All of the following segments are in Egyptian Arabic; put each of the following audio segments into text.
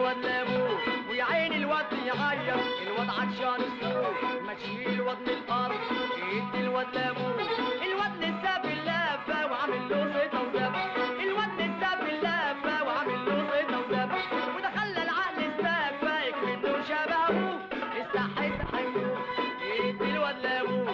الواد لابوه ويا عيني الواد يعيط الواد عطشان السوق ما تشيل الواد من الارض ادي الواد لابوه الواد لسه في اللافه وعامل له زيطه وزب الواد لسه في اللافه وعامل له زيطه وزب وده خلى العقل استكفى يكمنه شبهه استحي استحي ادي الواد لابوه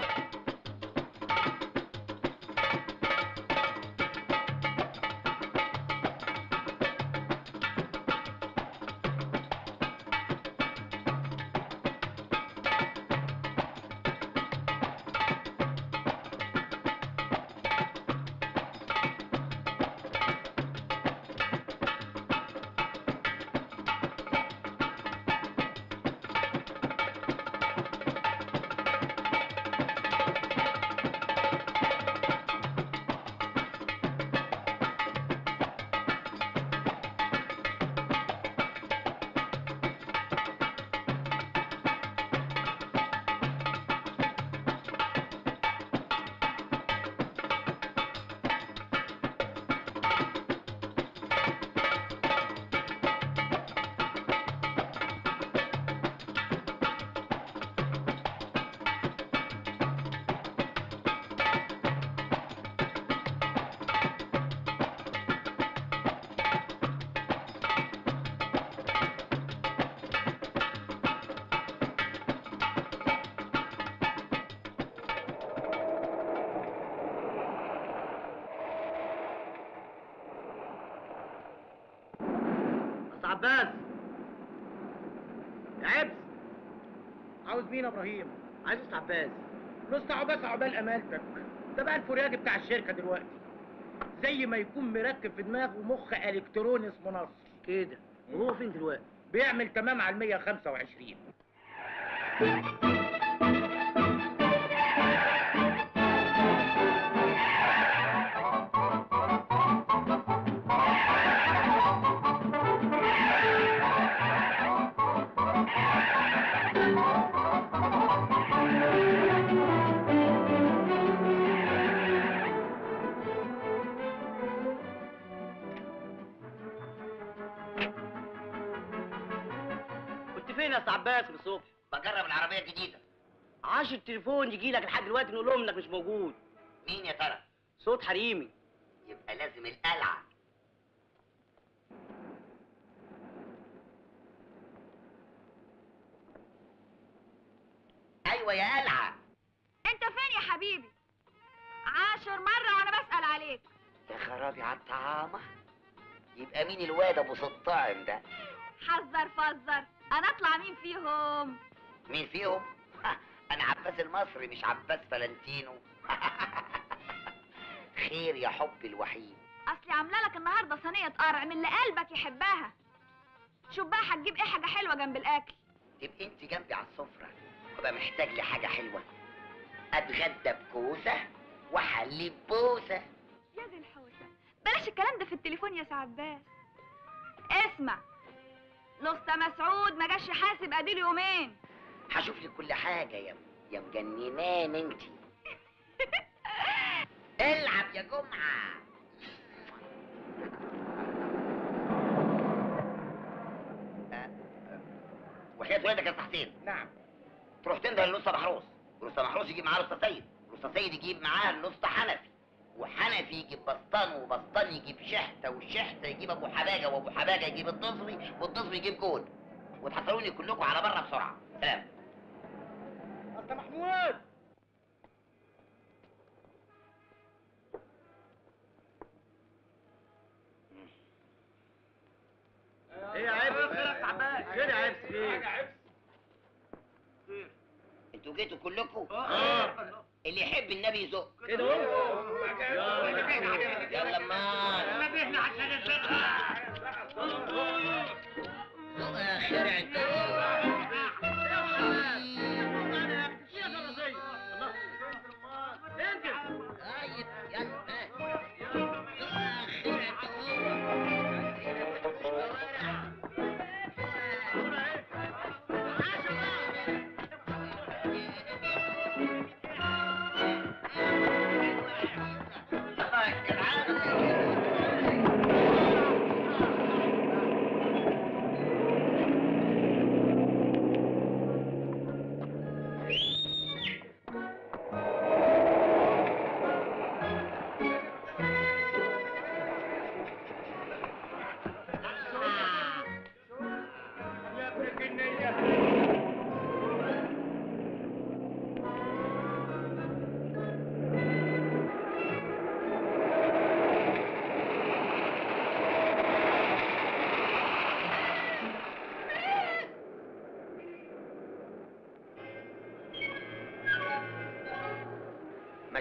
بس عباس يا عبس عاوز مين يا ابراهيم عايز أستاذ عباس نص عباس عقبال امالتك ده بقى الفرياج بتاع الشركه دلوقتي زي ما يكون مركب في دماغه مخ الكتروني اسمه نصر كده وهو فين دلوقتي بيعمل تمام على ال 125 كنت فين يا أستاذ عباس من الصبح بجرب العربية الجديدة عاش التليفون يجي لك لحد دلوقتي نقول لهم انك مش موجود مين يا ترى؟ صوت حريمي يبقى لازم القلعة أيوة يا قلعة انت فين يا حبيبي عاشر مرة وانا بسأل عليك يا خرابي على الطعامة يبقى مين الواد أبو سطاعم ده؟ حذر فزر انا اطلع مين فيهم مين فيهم؟ أنا عباس المصري مش عباس فلانتينو خير يا حبي الوحيد اصلي عامله لك النهارده صينيه قرع من اللي قلبك يحبها شوف بقى هتجيب ايه حاجه حلوه جنب الاكل تبقى انت جنبي على السفرة وابقى محتاج لي حاجة حلوة اتغدى بكوسة وحلي بوسة يا دي الحوسه بلاش الكلام ده في التليفون يا سعداس اسمع لسه مسعود ما جاش يحاسب اديله يومين هشوف لك كل حاجة يا يا مجننان انت العب يا جمعة آه، آه، وحياة ولادك يا تحسين نعم تروح تنده للأسطى محروس والأسطى محروس يجيب معاه الأسطى سيد والأسطى سيد يجيب معاه الأسطى حنفي وحنفي يجيب بسطان وبسطان يجيب شحتة والشحتة يجيب أبو حباجة وأبو حباجة يجيب الضصري والضصري يجيب جول وتحصلوني كلكم على بره بسرعة سلام انت محمود ايه يا عبس خير يا أستاذ عباس خير يا عبس خير انتوا جيتوا كلكم اه اللي يحب النبي يزق كده اهو يلا مان نبهنا عشان الفقه زق يا خير انت طيب يلا ها. زق يا خير انت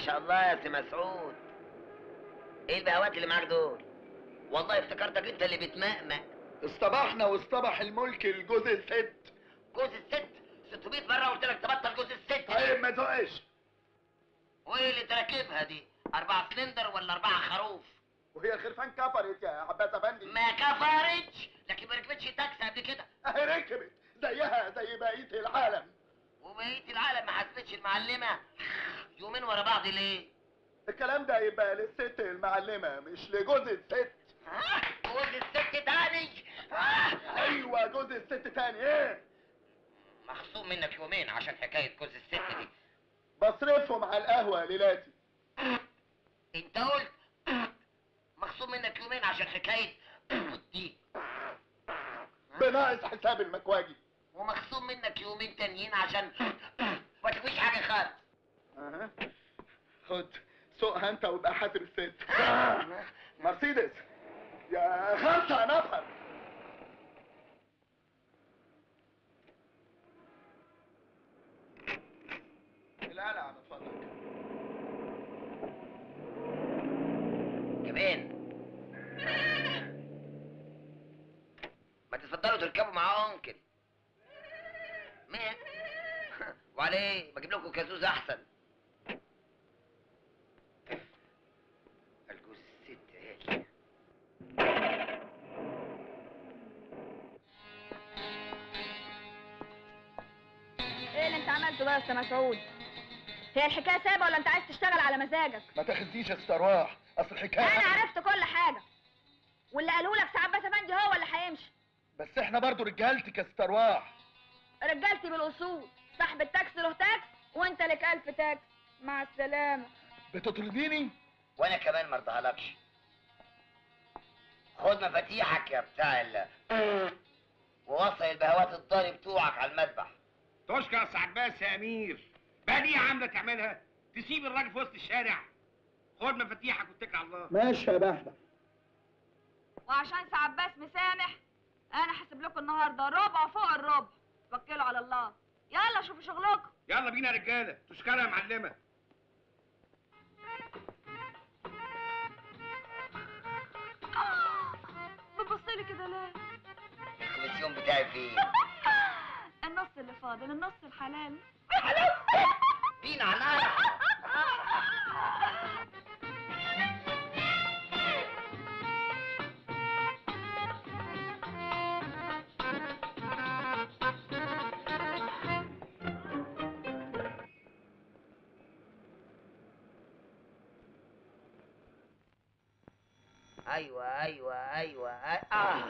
شاء الله يا سي مسعود ايه البهوات اللي معاك دول والله افتكرتك انت اللي بتمقمق اصطبحنا واصطبح الملك لجوز الست جوز الست 600 مره قلت لك تبطل جوز الست طيب ما تقش وايه اللي تراكبها دي أربعة سلندر ولا أربعة خروف وهي الخرفان كفرت يا عباس افندي ما كفرتش لكن ما ركبتش تاكسي قبل كده اهي ركبت زيها زي بقيه العالم وبقية العالم ما حسبتش المعلمة يومين ورا بعض ليه؟ الكلام ده يبقى للست المعلمه مش لجوز الست ها؟ جوز الست تاني ها؟ ايوه جوز الست تاني ايه مخصوم منك يومين عشان حكاية جوز الست دي بصرفهم على القهوه ليلاتي انت قلت مخصوم منك يومين عشان حكاية دي بناقص حساب المكواجي ومخصوم منك يومين تانيين عشان ما تفيش حاجة خالص أها. خد سوقها انت وابقى حاسب الست مرسيدس يا خمسة نفر القلعة من فضلك كمان ما تتفضلوا تركبوا مع انكل مين وعليه بجيب لكم كازوز احسن الجوز الست هاي ايه اللي انت عملته بقى يا استاذ مسعود هي الحكايه سابه ولا انت عايز تشتغل على مزاجك ما تاخدنيش يا استرواح اصل الحكاية انا عرفت كل حاجه واللي قاله لك سعاد بس افندي هو اللي هيمشي بس احنا برضو رجالتك يا استرواح رجالتي بالاصول صاحب التاكسي له تاكس وانت لك الف تاكس مع السلامه بتطرديني وانا كمان ما ارضاهالكش خد مفاتيحك يا بتاع ال ووصل البهوات الضاني بتوعك على المذبح تشكر يا سعد عباس يا امير بقى دي عامله تعملها تسيب الراجل في وسط الشارع خد مفاتيحك واتكل على الله ماشي يا بهبه وعشان سعد عباس مسامح انا حاسب لكم النهارده ربع فوق الربع توكلوا على الله يلا شوفوا شغلكم يلا بينا يا رجاله تشكرها يا معلمه بتبصلي كده ليه الكوميسيون بتاعي فين النص اللي فاضل النص الحلال بينا على القلعة. ايوه ايوه ايوه أي- اه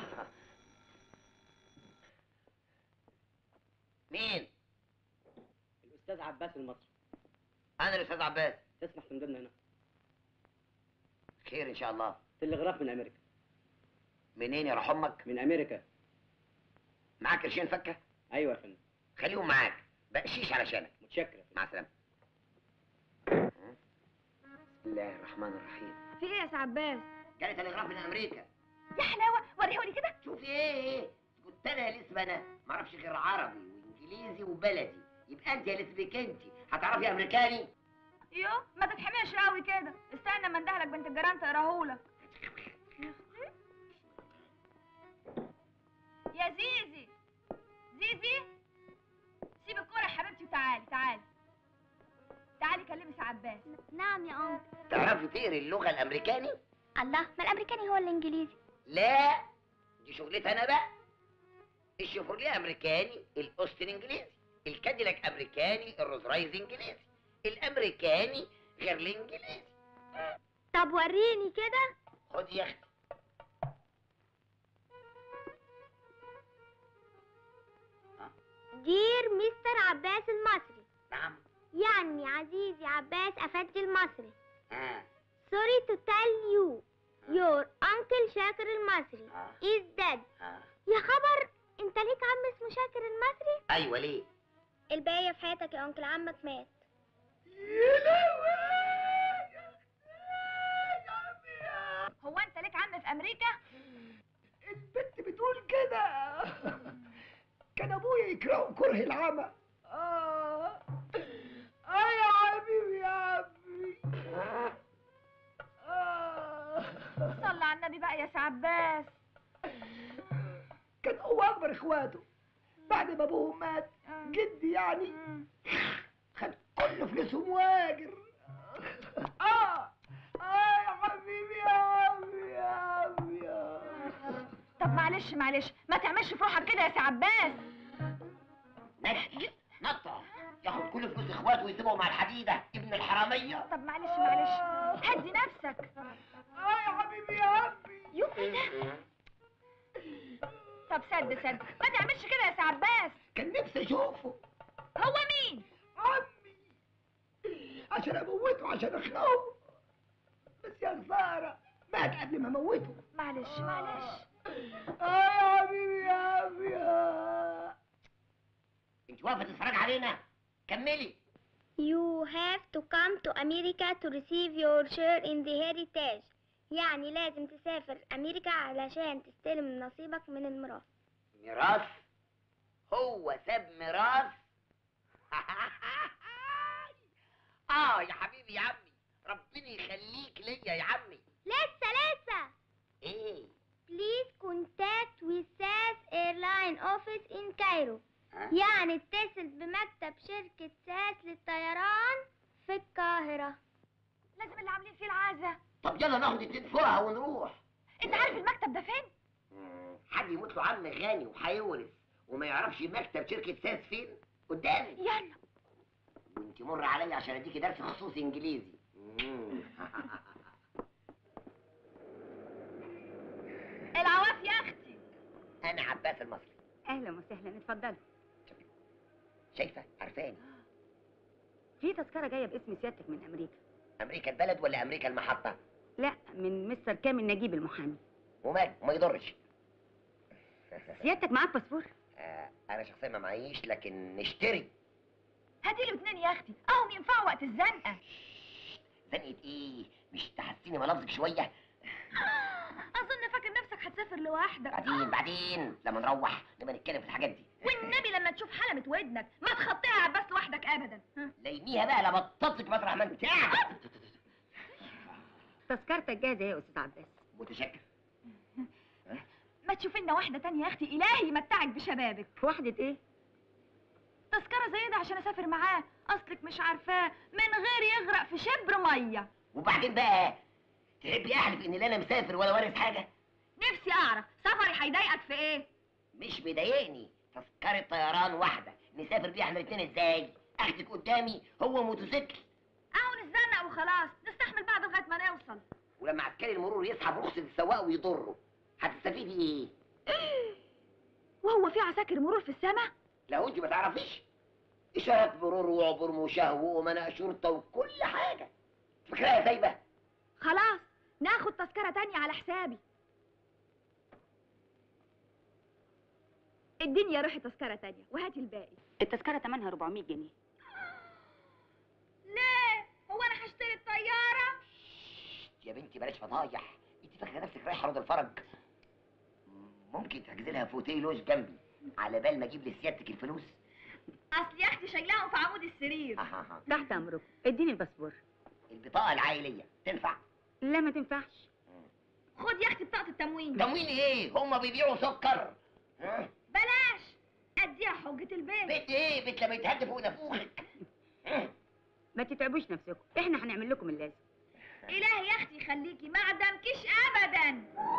مين الاستاذ عباس المصري انا الاستاذ عباس تسمح تنزلنا هنا خير ان شاء الله تلغراف من امريكا منين يا روح امك من امريكا معاك قرشين فكه ايوه يا فندم خليهم معاك بقشيش علشانك متشكر يا فندم مع السلامه بسم الله الرحمن الرحيم في ايه يا سعد عباس جالي تلغراف من امريكا يا حلاوه وريهولي كده شوفي ايه ايه كنت انا يا لسه انا ما اعرفش غير عربي وانجليزي وبلدي يبقى انت يا لسبك انت هتعرفي امريكاني يو ما تتحملش قوي كده استنى ما اندهلك بنت الجيران تقراهولك يا زيزي زيزي سيب الكوره يا حبيبتي وتعالي تعالي تعالي كلمي سعد عباس نعم يا أنكل تعرفي تقري اللغه الامريكاني الله ما الأمريكاني هو الإنجليزي لا دي شغلتي انا بقى الشيفروليه امريكاني الاوستن انجليزي الكاديلاك امريكاني الروز رايز انجليزي الامريكاني غير الانجليزي طب وريني كده خد يا اختي دير مستر عباس المصري نعم يعني عزيزي عباس أفندي المصري اه sorry to tell you your uncle شاكر المصري آه. is dead اه يا خبر انت ليك عم اسمه شاكر المصري ايوه ليه الباقية في حياتك يا انكل عمك مات هو انت ليك عم في امريكا البنت بتقول كده كان ابويا يكرهه كره العمى اه اه يا حبيبي يا عمي فهمني بقى يا سعباس كان هو اكبر اخواته بعد ما ابوهم مات جدي يعني خد كل فلوسهم واجر اه اه يا حبيبي يا عمي يا عمي يا طب معلش معلش ما تعملش في روحك كده يا سعباس نجح نطع ياخد كل فلوس اخواته ويسيبهم مع الحديده ابن الحراميه طب معلش معلش هدي نفسك اه يا حبيبي يا عمي يو ايه ده طب سد سد ما تعملش كده يا سعباس كان نفسي اشوفه هو مين عمي عشان اموته عشان اخنقه بس يا خساره مات قبل ما اموته معلش معلش اه يا حبيبي يا عمي آه. انت واقفه تتفرج علينا كملي You have to come to America to receive your share in the heritage يعني لازم تسافر أمريكا علشان تستلم نصيبك من الميراث ميراث هو ساب ميراث اه يا حبيبي يا عمي ربنا يخليك ليا يا عمي لسه لسه ايه Please contact with SAS Airline Office in Cairo ها؟ يعني اتصل بمكتب شركة ساس للطيران في القاهرة لازم اللي عاملين فيه العازة طب يلا ناخد اتنين فوقها ونروح انت عارف المكتب ده فين مم، حد يموت له عم غني وهيورث وما يعرفش مكتب شركة ساس فين قدامي يلا وانت مر عليا عشان اديكي درس خصوصي انجليزي مم. العواف يا اختي انا عباس المصري اهلا وسهلا اتفضلي شايفه عارفاني في تذكره جايه باسم سيادتك من امريكا امريكا البلد ولا امريكا المحطه لا من مستر كامل نجيب المحامي ومال ما يضرش سيادتك معاك باسبور آه انا شخصيا ما معيش لكن نشتري هاتي له اتنين يا اختي اهم ينفعوا وقت الزنقه زنقه ايه مش تحسيني ملفظك شويه اظن فاكر نفسك هتسافر لوحدك بعدين بعدين لما نروح نبقى نتكلم في الحاجات دي والنبي لما تشوف حلمة ودنك ما تخطيها يا عباس لوحدك ابدا ها؟ لينيها بقى لا بطلتك مطرح ما انت قاعد. تذكرتك جاهزه يا استاذ عباس متشكر ما تشوفي لنا واحده تانية يا اختي الهي يمتعك بشبابك واحده ايه تذكره زي ده عشان اسافر معاه اصلك مش عارفاه من غير يغرق في شبر ميه وبعدين بقى تحبي احلف ان لا انا مسافر ولا وارث حاجه نفسي اعرف سفري هيضايقك في ايه مش مضايقني تذكرة طيران واحدة نسافر بيها احنا الاتنين ازاي؟ اخدك قدامي هو موتوسيكل اهو نتزنق وخلاص نستحمل بعض لغايه ما نوصل ولما عسكري المرور يسحب رخصة السواق ويضره هتستفيدي ايه؟ وهو في عساكر مرور في السماء لو انت ما تعرفيش اشارات مرور وعبور مشاه وامناء شرطة وكل حاجة فكرها سايبة خلاص ناخد تذكره تانية على حسابي اديني يا روحي تذكره تانية وهاتي الباقي التذكره ثمنها 400 جنيه ليه هو انا هشتري الطياره يا بنتي بلاش فضايح انت فاكرة نفسك رايحة رود الفرج ممكن تحجزي لها فوتيه لوج جنبي على بال ما اجيب لسيادتك الفلوس اصل يا اختي شايلاهم في عمود السرير أها. تحت امركم اديني الباسبور البطاقة العائلية تنفع؟ لا ما تنفعش خد يا اختي بطاقه التموين تموين ايه؟ هم بيبيعوا سكر ها؟ بلاش اديها حجه البيت بيت ايه؟ بيت لما يتهد فوق نافوخك ها؟ ما تتعبوش نفسكم احنا هنعمل لكم اللازم الهي يا اختي يخليكي ما عدمكيش ابدا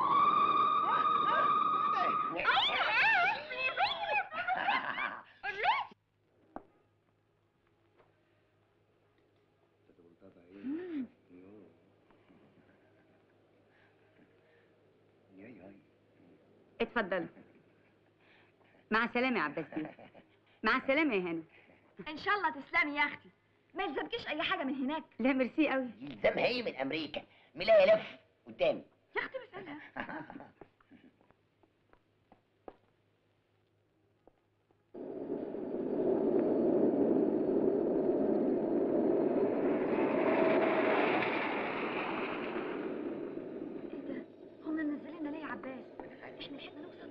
اتفضلوا مع السلامه يا عباس بيه مع السلامه يا هاني ان شاء الله تسلمي يا اختي ما يلزمكيش اي حاجه من هناك لا ميرسي قوي يلزمها ايه من امريكا؟ ملاية لف قدامي يا اختي مسألة ايه ده هم منزليننا ليه يا عباس احنا لحقنا نوصل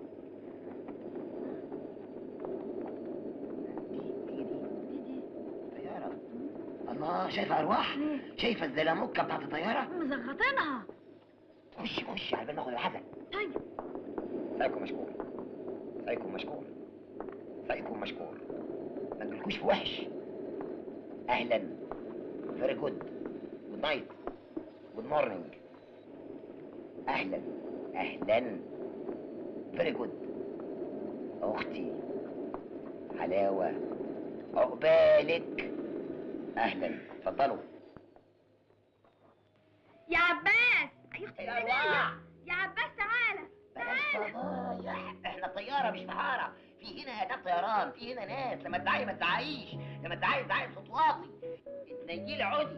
ايه دي؟ دي دي طيارة الله شايفة أرواح؟ شايفة الزلموكة بتاعت الطيارة؟ مزغطينها خشي خشي على بال ناخد العزل طيب سايكو مشكور سايكو مشكور سايكو مشكور ما تقولكوش في وحش اهلا فيري جود جود نايت جود مورنينج اهلا اهلا فيري جود اختي حلاوه عقبالك اهلا اتفضلوا يا عباس يا اختي يا الهدايا الله. يا عباس تعالى بلاش فضايح احنا طياره مش محاره في هنا اداه طيران في هنا ناس لما تدعي ما تدعيش لما تدعي تدعي بصوت واطي اتنيلي عودي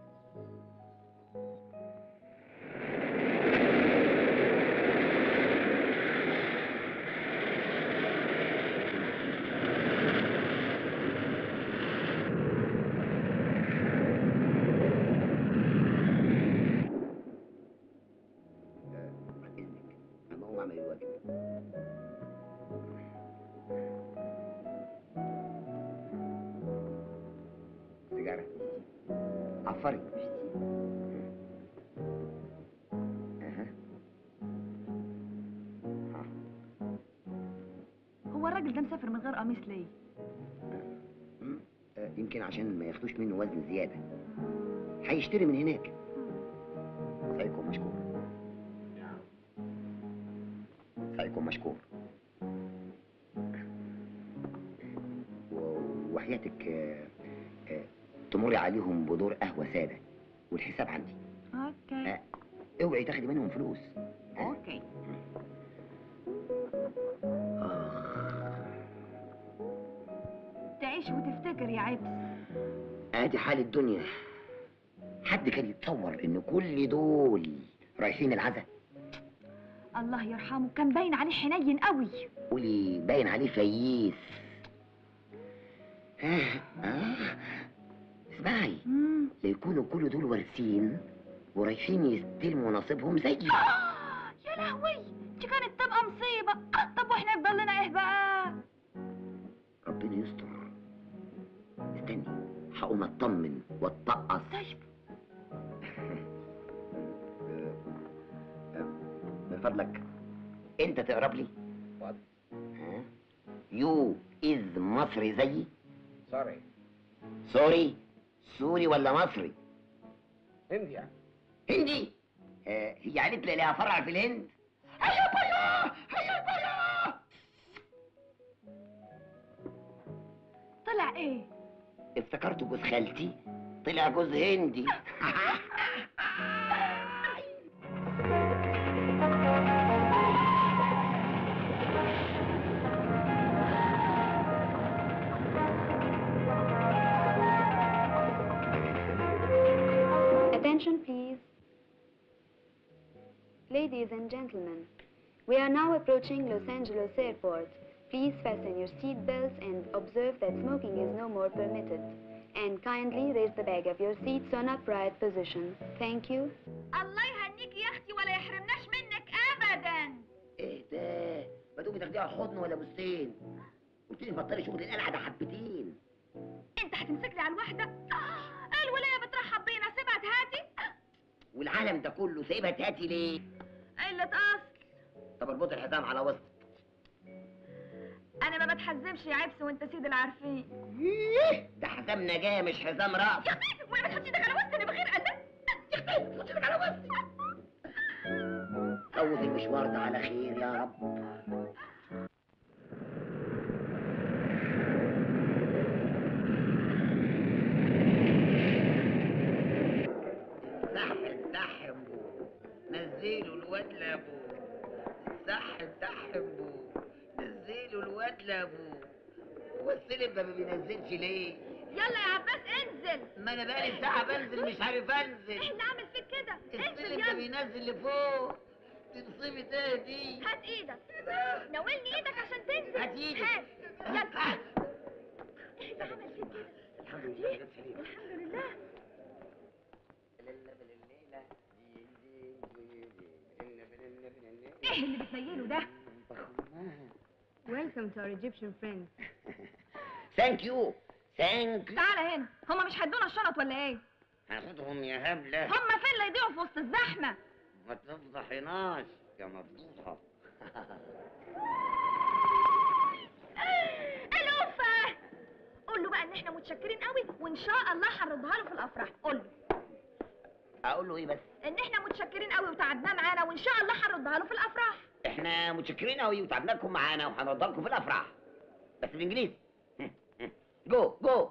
عن اذنك اما هو اعمل الواجب سيجاره عفري اها ها. هو الراجل ده مسافر من غير قميص ليه مم. آه، يمكن عشان ما ياخدوش منه وزن زياده هيشتري من هناك سايكو مشكور سايكو مشكور و- وحياتك آه، آه، تمر عليهم بدور قهوه ساده والحساب عندي اوكي آه، اوعي تاخدي منهم فلوس آه. اوكي آه. تعيش وتفتكر يا عبس ادي حال الدنيا حد كان يتصور ان كل دول رايحين العزا الله يرحمه كان باين عليه حنين قوي قولي باين عليه فييس آه آه اسمعي مم. ليكونوا كل دول وارثين ورايحين يستلموا نصيبهم زيي يا لهوي دي كانت تبقى مصيبة آه، طب واحنا يفضل لنا ايه بقى ربنا يستر استني هقوم اطمن واتطقص طيب من فضلك انت تقرب لي ها يو از مصري زيي سوري سوري سوري ولا مصري هندي يعني هندي آه هي قالت لي لها فرع في الهند هيا بيا هيا بيا طلع ايه افتكرت جوز خالتي طلع جوز هندي Attention, please. Ladies and gentlemen, we are now approaching Los Angeles Airport. Please fasten your seat belts and observe that smoking is no more permitted. And kindly raise the back of your seats on upright position. Thank you. الله يهنيك يا اختي ولا يحرمناش منك ابدا ايه ده ما تقومي تاخديها حضن ولا بستين قلت لي بطلي شغل القلعه ده حبتين انت هتمسك لي على الواحده آه، الولايه بترحب بينا سيبها هاتي والعالم ده كله سايبها تاتي ليه قلة اصل طب اربط الحزام على وسط انا ما بتحزمش يا عبس وانت سيد العارفين ده حزام نجاه مش حزام رأس يا اختي ولا بتحط ايدك على وسط انا بغير قلب يا اختي حط ايدك على وسط فوت المشوار ده على خير يا رب صح صح يا ابو نزلوا الواد لابوه صح صح يا ابو نزلوا الواد لابوه هو السلم ما بينزلش ليه؟ يلا يا عباس انزل ما انا بقالي ساعة بنزل مش عارف انزل ايه اللي عامل فيك كده انزل السلم ده يلا بينزل لفوق تنصيبي ايه دي؟ هات ايدك ناولني ايدك عشان تنزل هات ايدك. هات يلا ايه اللي عمل فيك كده الحمد لله جت سليمة الحمد لله ايه اللي بتنيله ده Welcome to our Egyptian friends. ثانك يو ثانك يو تعالى هنا هما مش هيدونا الشنط ولا ايه هاخدهم يا هبلة هما فين اللي يضيعوا في وسط الزحمه ما تفضحيناش يا مفضوحة الوفة قول له بقى ان احنا متشكرين قوي وان شاء الله هنردها له في الافراح قول له اقول له ايه بس ان احنا متشكرين قوي وتعبناه معانا وان شاء الله هنردها له في الافراح احنا متشكرين قوي وتعبناكم معانا وهنرضى لكم في الافراح بس بالانجليزي جو جو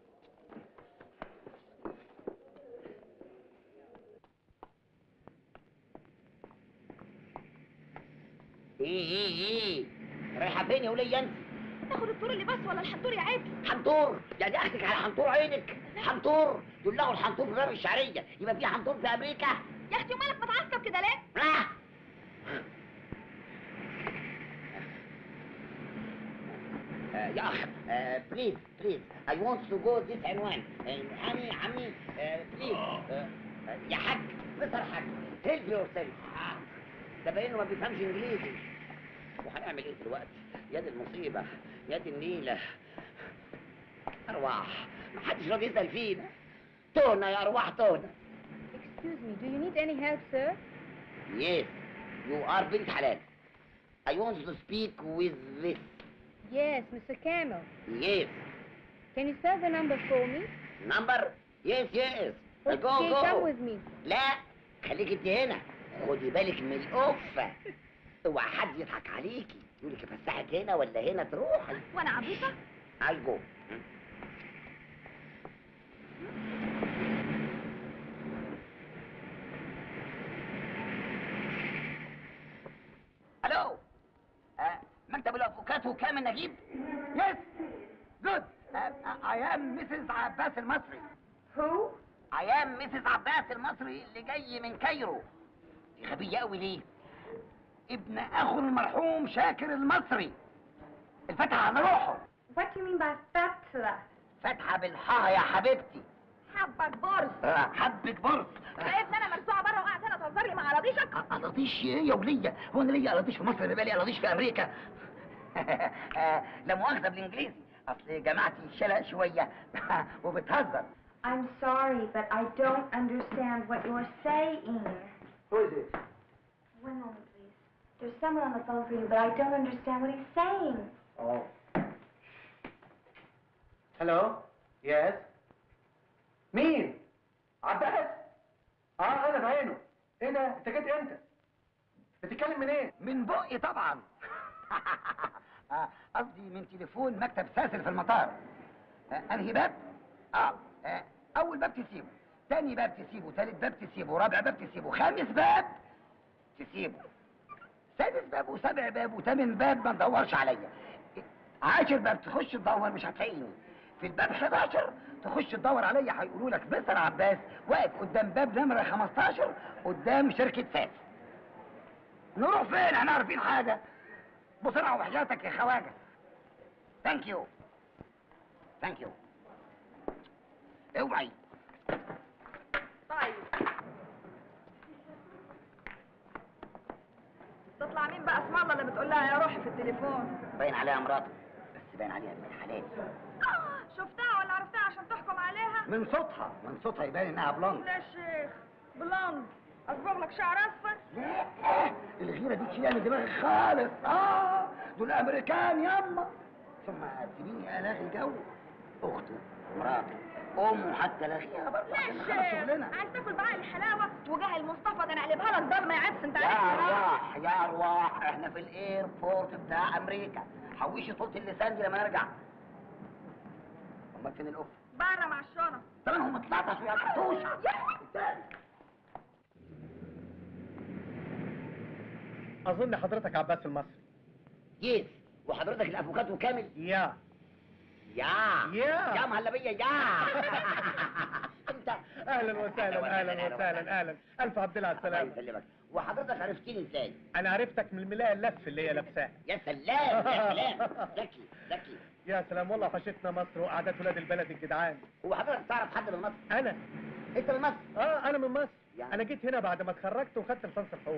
ايه ايه ايه رايحه فين يا وليه انت تاخد الطور اللي بس ولا الحنطور يا عيب حنطور يعني اخدك على حنطور عينك حنطور دول لغوا الحنطور في باب الشعريه يبقى في حنطور في امريكا يا اختي ومالك متعصب كده ليه آه. آه، يا اخ بليز بليز اي ونت تو جو ذيس عنوان عمي عمي بليز يا حاج مستر حاج هيلب يور سيلف ده باينه ما بيفهمش انجليزي وهنعمل ايه دلوقتي يا دي المصيبه يا دي النيله ارواح محدش راضي يسال فينا تونا يا ارواح تونا Excuse me, do you need any help, sir? Yes, you are بنت حلال. I want to speak with this. Yes, Mr. Camel. Yes. Can you spell the number for me? Number? Yes, yes. Okay, go, go. come with me. لا خليك انت هنا. خدي بالك من القفة. اوعى حد يضحك عليكي. يقول لك افسحك هنا ولا هنا تروحي. وانا عبيطه I go. الو آه، مكتب الافوكاتو كامل نجيب يس جود اي ام مسز عباس المصري Who? ايام مسز عباس المصري اللي جاي من كايرو دي غبية قوي ليه ابن اخو المرحوم شاكر المصري الفتحة على روحه What do you mean by spatula? فاتحة بالحا يا حبيبتي حبك برص آه، حبة برص شايفني انا مرزوعه بره وقاعده هنا تهزر لي مع اراضيشك قلاطيش ايه يا ولية هو انا ليا قلاطيش في مصر بيبقى لي قلاطيش في امريكا آه، لا مؤاخذة بالانجليزي اصل جماعتي شلق شوية وبتهزر I'm sorry, but I don't understand what you're saying. Who is it? One moment, please. There's someone on the phone for you, but I don't understand what he's saying. Oh. Hello? Yes? مين؟ عباس؟ اه انا بعينه ايه ده؟ انت جيت امتى؟ بتتكلم منين؟ من بقي طبعا آه، قصدي من تليفون مكتب ساسر في المطار آه، انهي باب اه آه، اول باب تسيبه تاني باب تسيبه تالت باب تسيبه رابع باب تسيبه خامس باب تسيبه سادس باب وسابع باب وثامن باب ما تدورش عليا عاشر باب تخش تدور مش هتلاقيني في الباب 11 تخش تدور عليا هيقولوا لك مستر عباس واقف قدام باب نمره 15 قدام شركه فاس نروح فين احنا عارفين حاجه بسرعه وحياتك يا خواجه ثانك يو ثانك يو اوعي طيب تطلع مين بقى اسم الله اللي بتقول لها يا روحي في التليفون باين عليها مراته بس باين عليها ابن الحلال آه، شفتها ولا عرفتها عشان تحكم عليها من صوتها من صوتها يبان انها بلوند لا شيخ بلوند اصبغ لك شعر اصفر لا الغيره دي تشيلها من دماغي خالص اه دول امريكان ياما ثم سيبيني الاغي الجو اخته مراته امه حتى لاغيها برضه لا عشان نخلص شيخ شغلنا عايز تاكل بعقل حلاوه وجاهل مصطفى ده انا اقلبها لك ضرمه يا عبس انت يا عارف ارواح يا ارواح احنا في الايربورت بتاع امريكا حوشي طولة اللسان دي لما نرجع امال فين القف بره مع الشنط طبعا هم اتلطشوا يا كتوش قدامي. اظن حضرتك عباس المصري يس وحضرتك الافوكاتو كامل يا يا يا. يا مهلبيه يا انت اهلا وسهلا اهلا وسهلا اهلا الف عبد الله على الله السلامه يسلمك وحضرتك عرفتيني ازاي انا عرفتك من الملايه اللف اللي هي لابساها يا سلام يا سلام ذكي ذكي يا سلام والله وحشتنا مصر وقعدات ولاد البلد الجدعان هو حضرتك تعرف حد من مصر انا انت من مصر اه انا من مصر يعني؟ انا جيت هنا بعد ما اتخرجت وخدت ليسانس الحقوق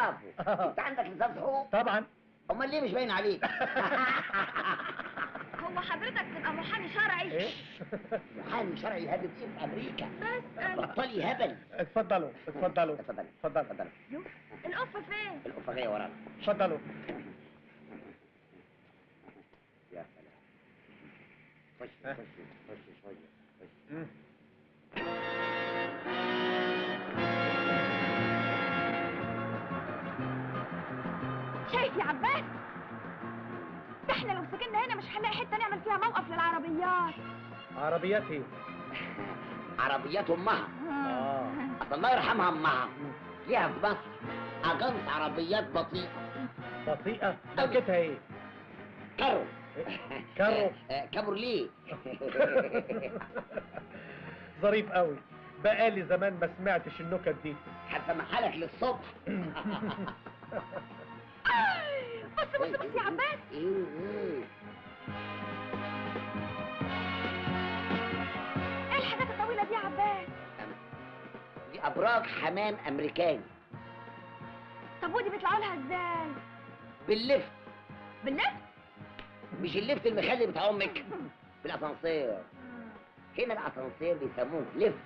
برافو انت عندك لسان حقوق طبعا امال ليه مش باين عليك هو هو حضرتك تبقى محامي شرعي ايه محامي شرعي هبل ايه في امريكا بس بطلي هبل اتفضلوا اتفضلوا اتفضل اتفضل اتفضل القفة فين الأفقية ورانا اتفضلوا يا سلام خش ها؟ خش خش شوية خش مم. شايف يا عباس ده احنا لو سكننا هنا مش هنلاقي حته نعمل فيها موقف للعربيات عربيات ايه عربيات أمها اه أصل الله يرحمها أمها ليها في مصر أجنس عربيات بطيئة بطيئة ماركتها ايه كارو كارو آه، كابورليه ظريف قوي بقالي زمان ما سمعتش النكت دي هسمعها لك للصبح بص بص بص يا عباس إيه، إيه. ايه الحاجات الطويله دي يا عباس دي أبراج حمام أمريكاني طب ودي بيطلعوا لها ازاي باللفت باللفت مش اللفت المخلي بتاع أمك بالأسانسير هنا الأسانسير بيسموه لفت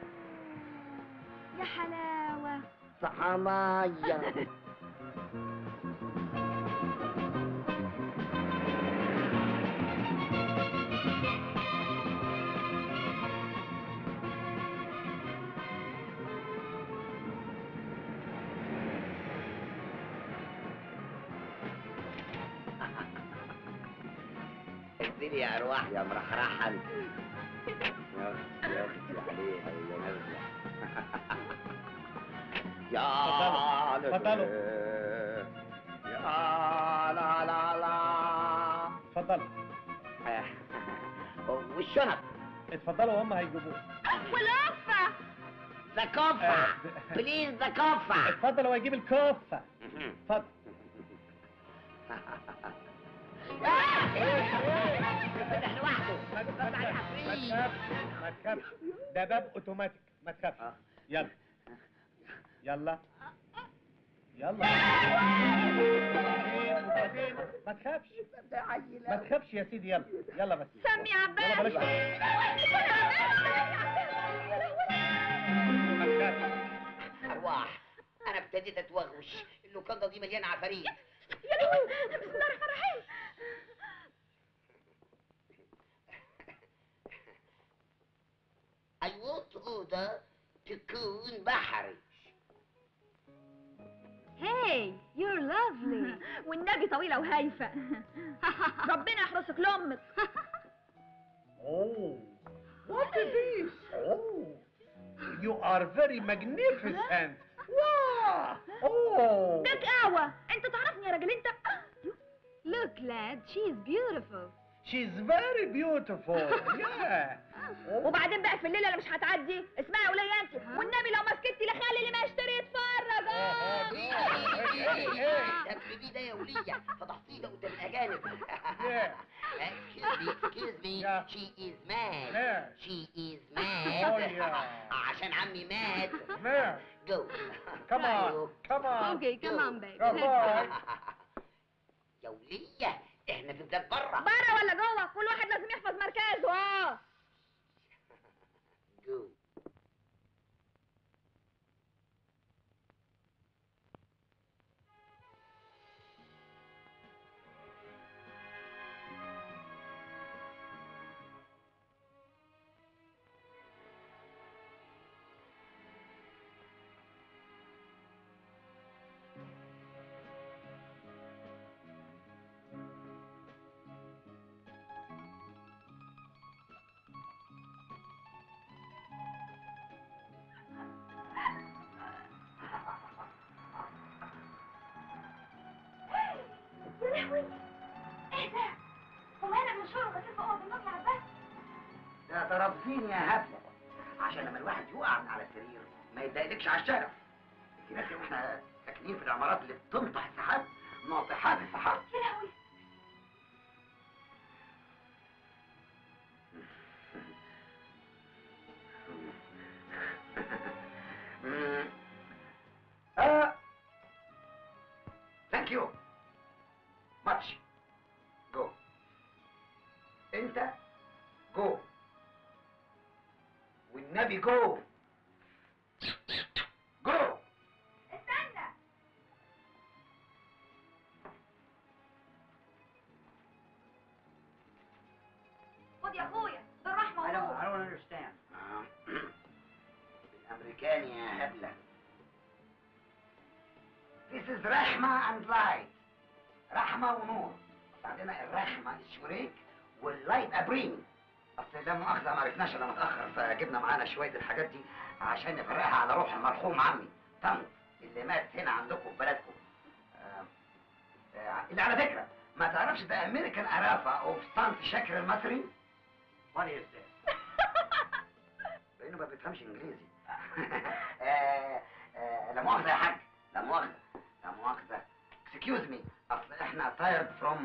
يا حلاوه طعماية اديني يا ارواح يا مرحرحه انت يا اختي يا اختي عليها يا نازله يا اتفضلوا. لطيف. يا لا لا لا اتفضلوا آه. والشنط اتفضلوا هم هيجيبوه والقفه ثقافة آه. بليز ثقافة اتفضلوا هيجيب الكفة اتفضل فتح لوحده ما تخافش ما تخافش ده باب اوتوماتيك ما تخافش آه. يلا يلا يلا وبعدين ما تخافش ما تخافش يا سيدي يلا يلا بس سمي يا عباس يلا بلاش ما تخافش ارواح انا ابتديت اتوغوش اللوكاندا دي مليانه عفاريت يا لهوي بسم الله الرحمن الرحيم I want order تكون بحري هاي يور لافلي والنبي طويله وهايفه ربنا يحرسك لامك Oh, what is this? Oh, you are very magnificent. Wow! Oh, ده قهوه انت تعرفني يا راجل انت Look, lad, she's beautiful. she's very beautiful. Yeah. Oh, وبعدين بقى في الليله اللي مش هتعدي اسمعي يا وليه انت والنبي لو ما سكتي لا خلي اللي ما يشتري يتفرج آه. ده ده يا ولية فضحتينا قدام الأجانب Yeah. Excuse me, excuse me, Yeah. she is mad. Yeah. She is Oh, mad. yeah. عشان عمي مات. There. Go. Come on. Come on. Okay, come on, baby. Come on. يا ولية احنا في بلاد برا. بره ولا جوه كل واحد لازم يحفظ مركزه اه Go. يا لهوي ايه ده هو انا من شهر غسيل في اوضه النوم يا عباس ده ضربتيني يا هبلة عشان لما الواحد يقع من على السرير ما يتضايقلكش على الشرف انت ناسي واحنا ساكنين في العمارات اللي بتنطح السحاب ناطحات السحاب يا لهوي Uh, thank you. Much. Go. جو والنبي جو جو استنى خد يا اخويا ده الرحمه I don't, ونور I don't understand. بالامريكاني يا هبله This is رحمة and light. رحمة ونور. عندنا الرحمة الشريك واللايت أبريم. أصل لا مؤاخذة ما عرفناش إلا متأخر فجبنا معانا شوية الحاجات دي عشان نفرقها على روح المرحوم عمي طنط اللي مات هنا عندكم في بلدكم. آه، آه، اللي على فكرة ما تعرفش ده أمريكان أرافة أوف طنط شاكر المصري؟ What is this? لأنه ما بيفهمش إنجليزي. آه، آه، لا مؤاخذة يا حاج لا مؤاخذة لا مؤاخذة excuse me أصل إحنا tired from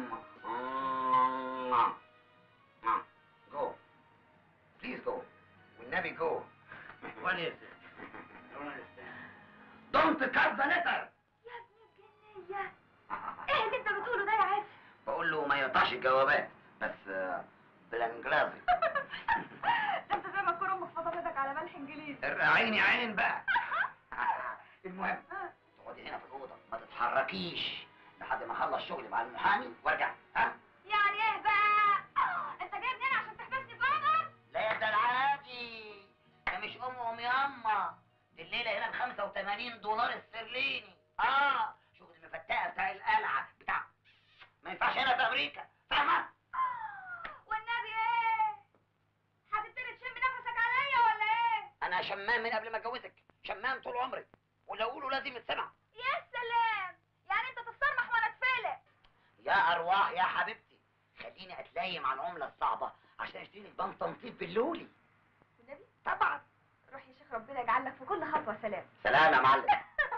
go please go والنبي go What is it? Don't understand. Don't cut the letter يا ابن الجنيه ايه اللي انت بتقوله ده يا عادل بقول له ما يقطعش الجوابات بس آه، بالانجليزي ده انت زي ما تكون امك فضلتك على ملح انجليزي عيني عين بقى المهم تقعدي هنا في الاوضه ما تتحركيش لحد ما اخلص شغلي مع المحامي وارجع ها يعني ايه بقى انت جايبني هنا عشان تحبسني في عمر لا ده العادي ده مش ام ام ياما دي الليله هنا ب 85 دولار استرليني اه شغل المفتاح بتاع القلعه بتاع ما ينفعش هنا في امريكا فاهمه والنبي ايه هتبتدي تشم نفسك عليا ولا ايه انا شمام من قبل ما اتجوزك شمام طول عمري واللي اقوله لازم يتسمع يا سلام يعني انت تتصرمح وانا اتفلق يا ارواح يا حبيبتي خليني اتلايم على العمله الصعبه عشان اشتري لك بنط نطيف باللولي والنبي طبعا روح يا شيخ ربنا يجعل لك في كل خطوه سلام سلام يا معلم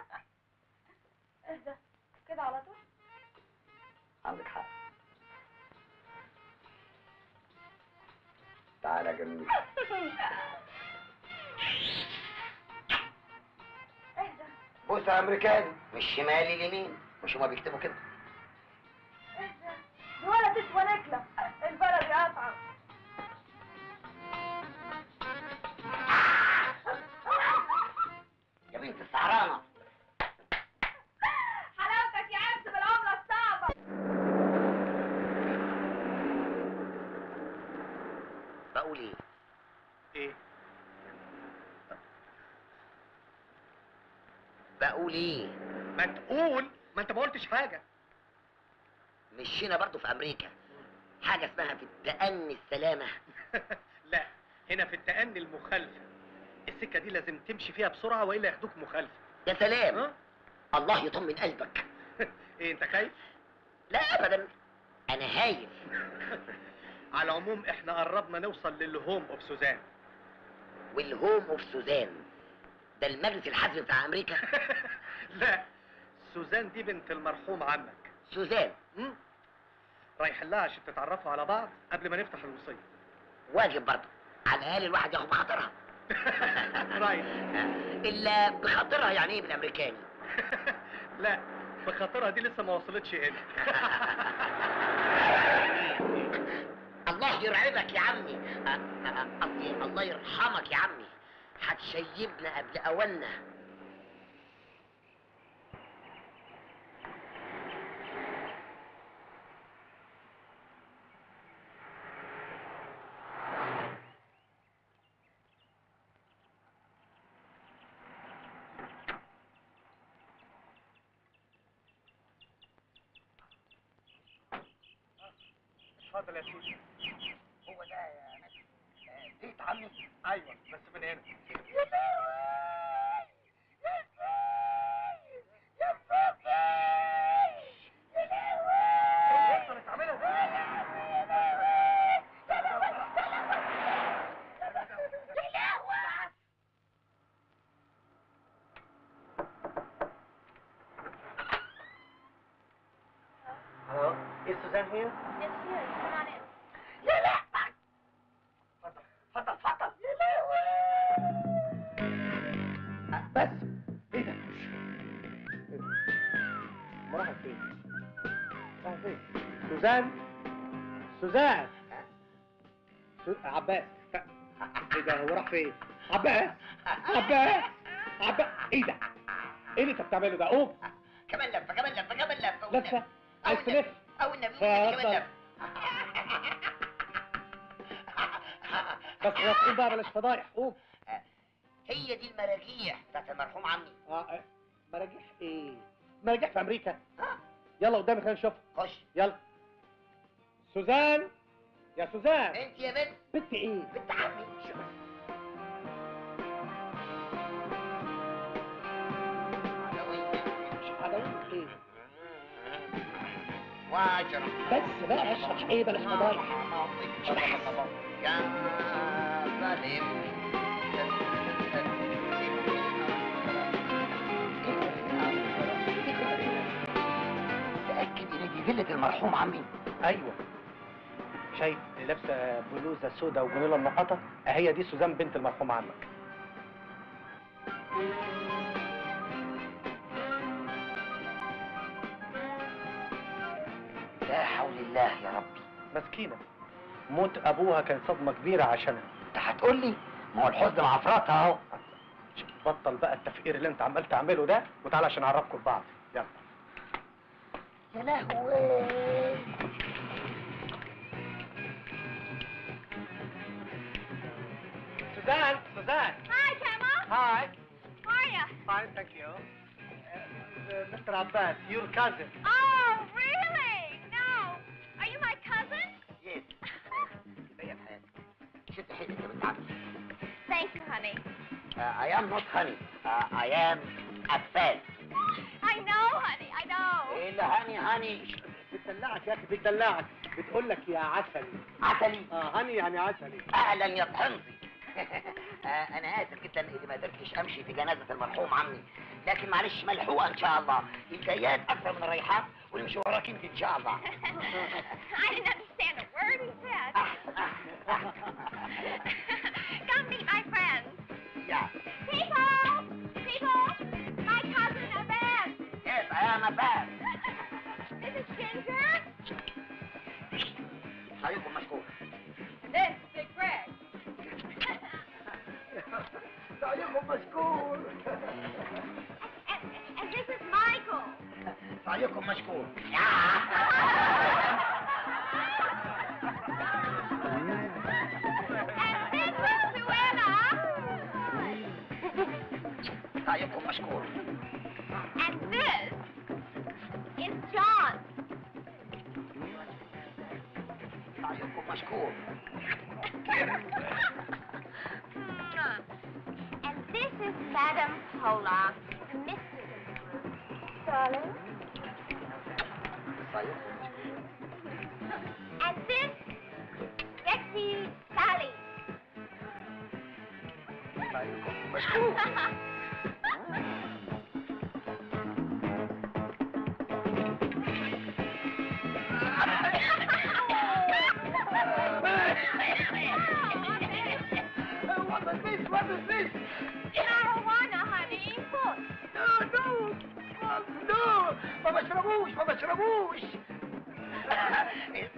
اهدى كده على طول عندك حق تعالى جميل اهدى بص يا امريكاني مش شمالي اليمين مش هما بيكتبوا كده اهدى دي ولا تسوى نكله البلد قطعه يا بنت السهرانه حلاوتك يا عبد بالعمله الصعبه بقول ايه ايه بقول ايه ما تقول ما انت ما قلتش حاجه مشينا برضو في امريكا حاجه اسمها في التأني السلامه لا هنا في التأني المخالفه السكه دي لازم تمشي فيها بسرعه والا ياخدوك مخالفه يا سلام ها الله يطمن قلبك ايه انت خايف لا ابدا انا هايف على العموم احنا قربنا نوصل للهوم اوف سوزان والهوم اوف سوزان ده المجلس الحزبي بتاع امريكا لا سوزان دي بنت المرحوم عمك سوزان م? رايحين لها عشان تتعرفوا على بعض قبل ما نفتح الوصيه واجب برضه على الاقل الواحد ياخد بخاطرها رايح الا بخاطرها يعني ايه بالامريكاني لا بخاطرها دي لسه ما وصلتش هنا الله يرعبك يا عمي أ- أ- قصدي الله يرحمك يا عمي هتشيبنا قبل اواننا اتفضل يا سيدي هو ده يا ناس آه، بيت عمي ايوه بس من هنا Hello, is Suzanne here? اتفضل اتفضل آه، بس ايه ده؟ ما راحت فين؟ راحت فين؟ سوزان سوزان سو- عباس ايه ده هو راح فين عباس عباس عباس ايه ده ايه اللي انت بتعمله ده قوم كمان لفه كمان لفه كمان لفه لفه عايز تلف او النبي والنبي كمان اتفضل. لفه بس خلاص قوم بقى بلاش فضايح قوم هي دي المراجيح بتاعت المرحوم عمي اه آه، مراجيح ايه مراجيح في امريكا يلا قدامي خلينا نشوف خش يلا سوزان يا سوزان انت يا بنت بنت ايه بنت عمي شوف عدوية ايه واجرة بس بقى اشرح ايه بلاش فضايح يا ظالم تأكد ان دي فيلة المرحوم عمي ايوه شايف اللي لابسه بلوزه سودا وجنيله منقطه هي دي سوزان بنت المرحوم عمك لا حول الله يا ربي مسكينه موت ابوها كان صدمه كبيره عشانها انت هتقول لي ما هو الحزن معفرتها اهو بطل بقى التفكير اللي انت عمال تعمله ده وتعالى عشان اعرفكم ببعض يلا يا لهوي سوزان سوزان Hi, Grandma. هاي How are you? fine thank you مستر عباس your cousin Oh, really? No. Are you my cousin? يس كده يا حياتي شد حيلك يا بنت عمي Thank you, honey. Uh, I am not honey. Uh, I am Affan. I know, honey. I know. ايه اللي هاني هاني بتدلعك يا اخي بتدلعك بتقول لك يا عسلي عسلي اه هاني يعني عسلي اهلا يا طحنطي آه، انا اسف جدا اني ما قدرتش امشي في جنازه المرحوم عمي لكن معلش ملحوقه ان شاء الله الجايات اكثر من الرايحات ونمشي وراك انت ان شاء الله I didn't understand a word he said. Come meet my friends. Yeah. People! People! My cousin Abed. Yes, I am Affan. This is Ginger. صايكم مشكور This is Big Greg. صايكم مشكور And, and this is Michael. صايكم مشكور And this is Luella. صايكم مشكور And this is John. صايكم مشكور and this is Madam Pola, Mrs. Darling. صايكم And this, Betsy Sally. صايكم مشكور What is this? What is this? Marijuana, honey. Look. No, no. No. ما بشربوش ما بشربوش Try it.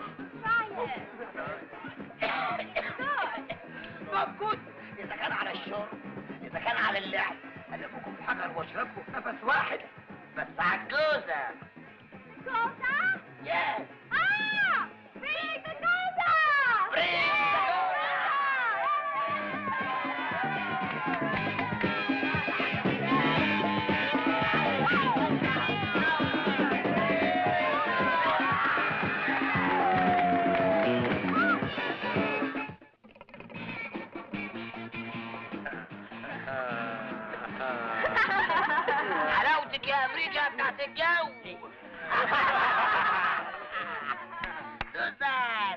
طب جود اذا كان على الشرب اذا كان على اللعب الفكم في حجر واشربكم في نفس واحد بس عجوزه Goza? يس Ah! Bring the Goza! Bring the حلاوتك يا امريكا بتاعت الجو سوزان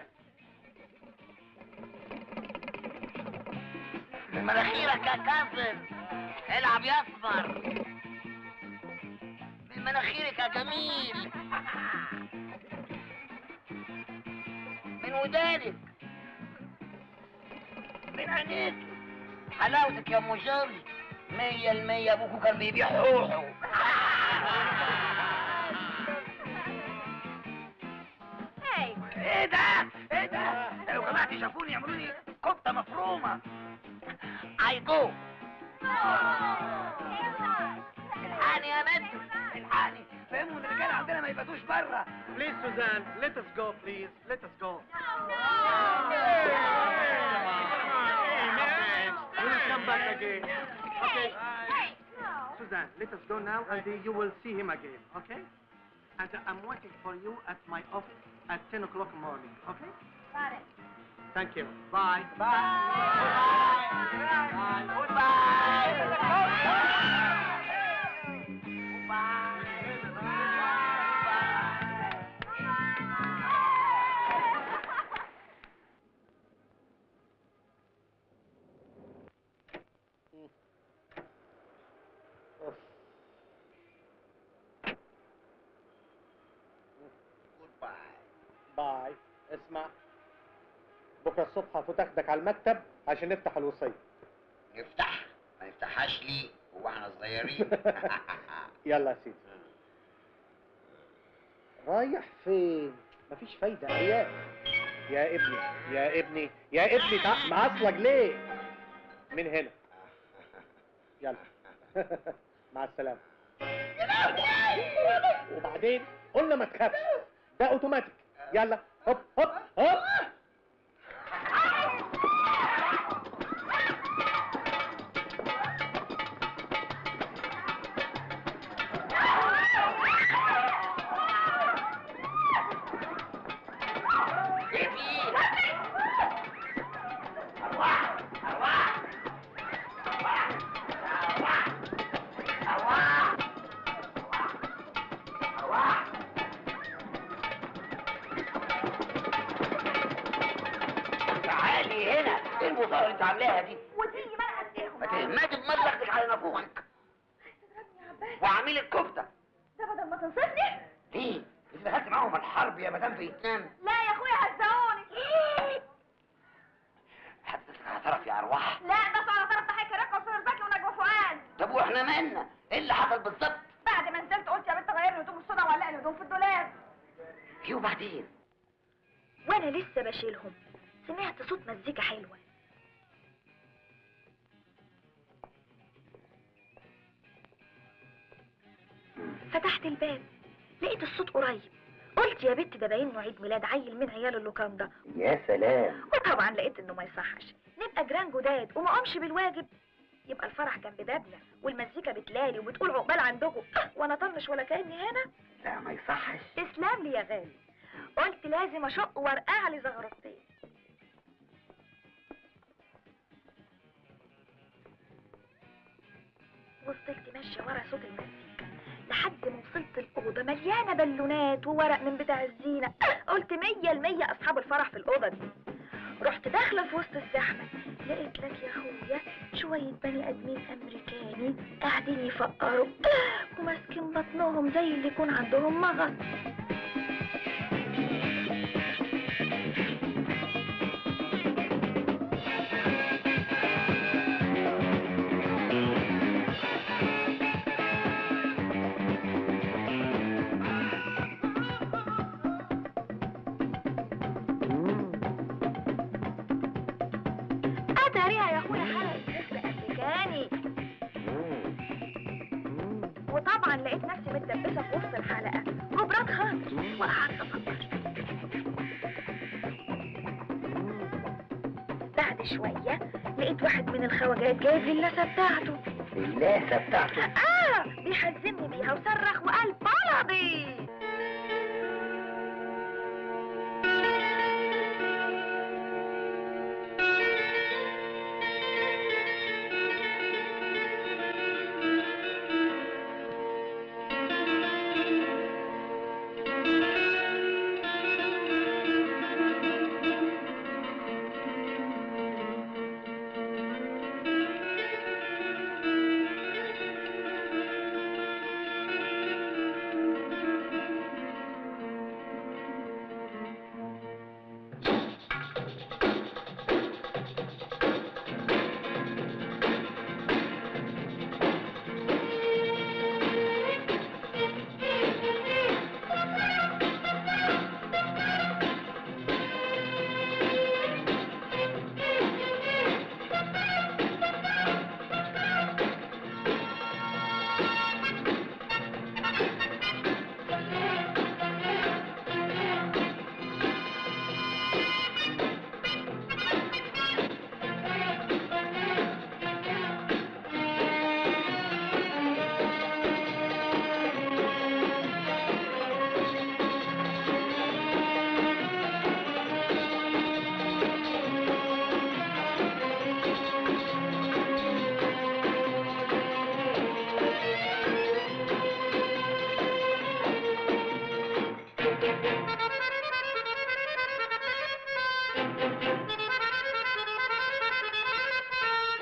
من مناخيرك يا كافر العب يا اسمر من مناخيرك يا جميل من ودانك من عينيك حلاوتك يا ام جورج مية المية ابوكو كان بيبيع حوحو Hey, ايه ده؟ ايه ده؟ لو جمعت دلوقتي شافوني يعملوني كفته مفرومه اي جو الحقني يا متر الحقني فهموا ان الرجاله عندنا ما يباتوش بره Please, Suzanne, let us go, please. Let us go. We will come back again. Okay. Suzanne, let us go now, and you will see him again. Okay? And I'm waiting for you at my office at 10 o'clock in the morning. Okay? Got it. Thank you. Bye. باي اسمع بكره الصبح هفوت اخدك على المكتب عشان نفتح الوصيه نفتح ما نفتحهاش ليه هو احنا صغيرين يلا يا سيدي رايح فين مفيش فايده عيال يا ابني يا ابني يا ابني تع- معصلك ليه من هنا يلا مع السلامه وبعدين قلنا ما تخافش ده اوتوماتيك يلا هوب هوب هوب تعالي هنا ايه المظاهره اللي انت عاملاها دي وتيجي منعت ايه ما تهمتي بمبلغك على نافوخك وعميل الكفته ده بدل ما تنصفني ليه؟ انت دخلت معاهم الحرب يا مدام فيتنام لا يا اخويا هزقوني حدثك اعترف يا ارواح لا ده على طرف ضحك رقم وصير زكي ونجوى فؤاد طب واحنا مالنا؟ ايه اللي حصل بالظبط؟ بعد ما نزلت قلت يا بنت غير لي هدوم السودا وعلق لي هدوم في الدولاب ايه وبعدين؟ وانا لسه بشيلهم سمعت صوت مزيكا حلوه فتحت الباب لقيت الصوت قريب قلت يا بنت ده باين له عيد ميلاد عيل من عيال اللوكان ده يا سلام وطبعا لقيت انه ما يصحش نبقى جيران جداد وما قامش بالواجب يبقى الفرح جنب بابنا والمزيكا بتلالي وبتقول عقبال عندكم وانا طنش ولا كاني هنا لا ما يصحش تسلم لي يا غالي قلت لازم اشق وارقع لي زغرتين وفضلت ماشيه ورا صوت المزيكا لحد ما وصلت الأوضة مليانة بالونات وورق من بتاع الزينة قلت مية المية أصحاب الفرح في الأوضة دي رحت داخلة في وسط الزحمة لقيت لك يا أخويا شوية بني آدمين أمريكاني قاعدين يفقروا وماسكين بطنهم زي اللي يكون عندهم مغص اتاريها يا اخويا حلقة فكر امريكاني وطبعا لقيت نفسي متدبسه في وسط الحلقه جبران خالص وقعدت افكر بعد شويه لقيت واحد من الخواجات جايب لي اللثه بتاعته اللاسه بتاعته اه بيحزمني بيها وصرخ وقال بلدي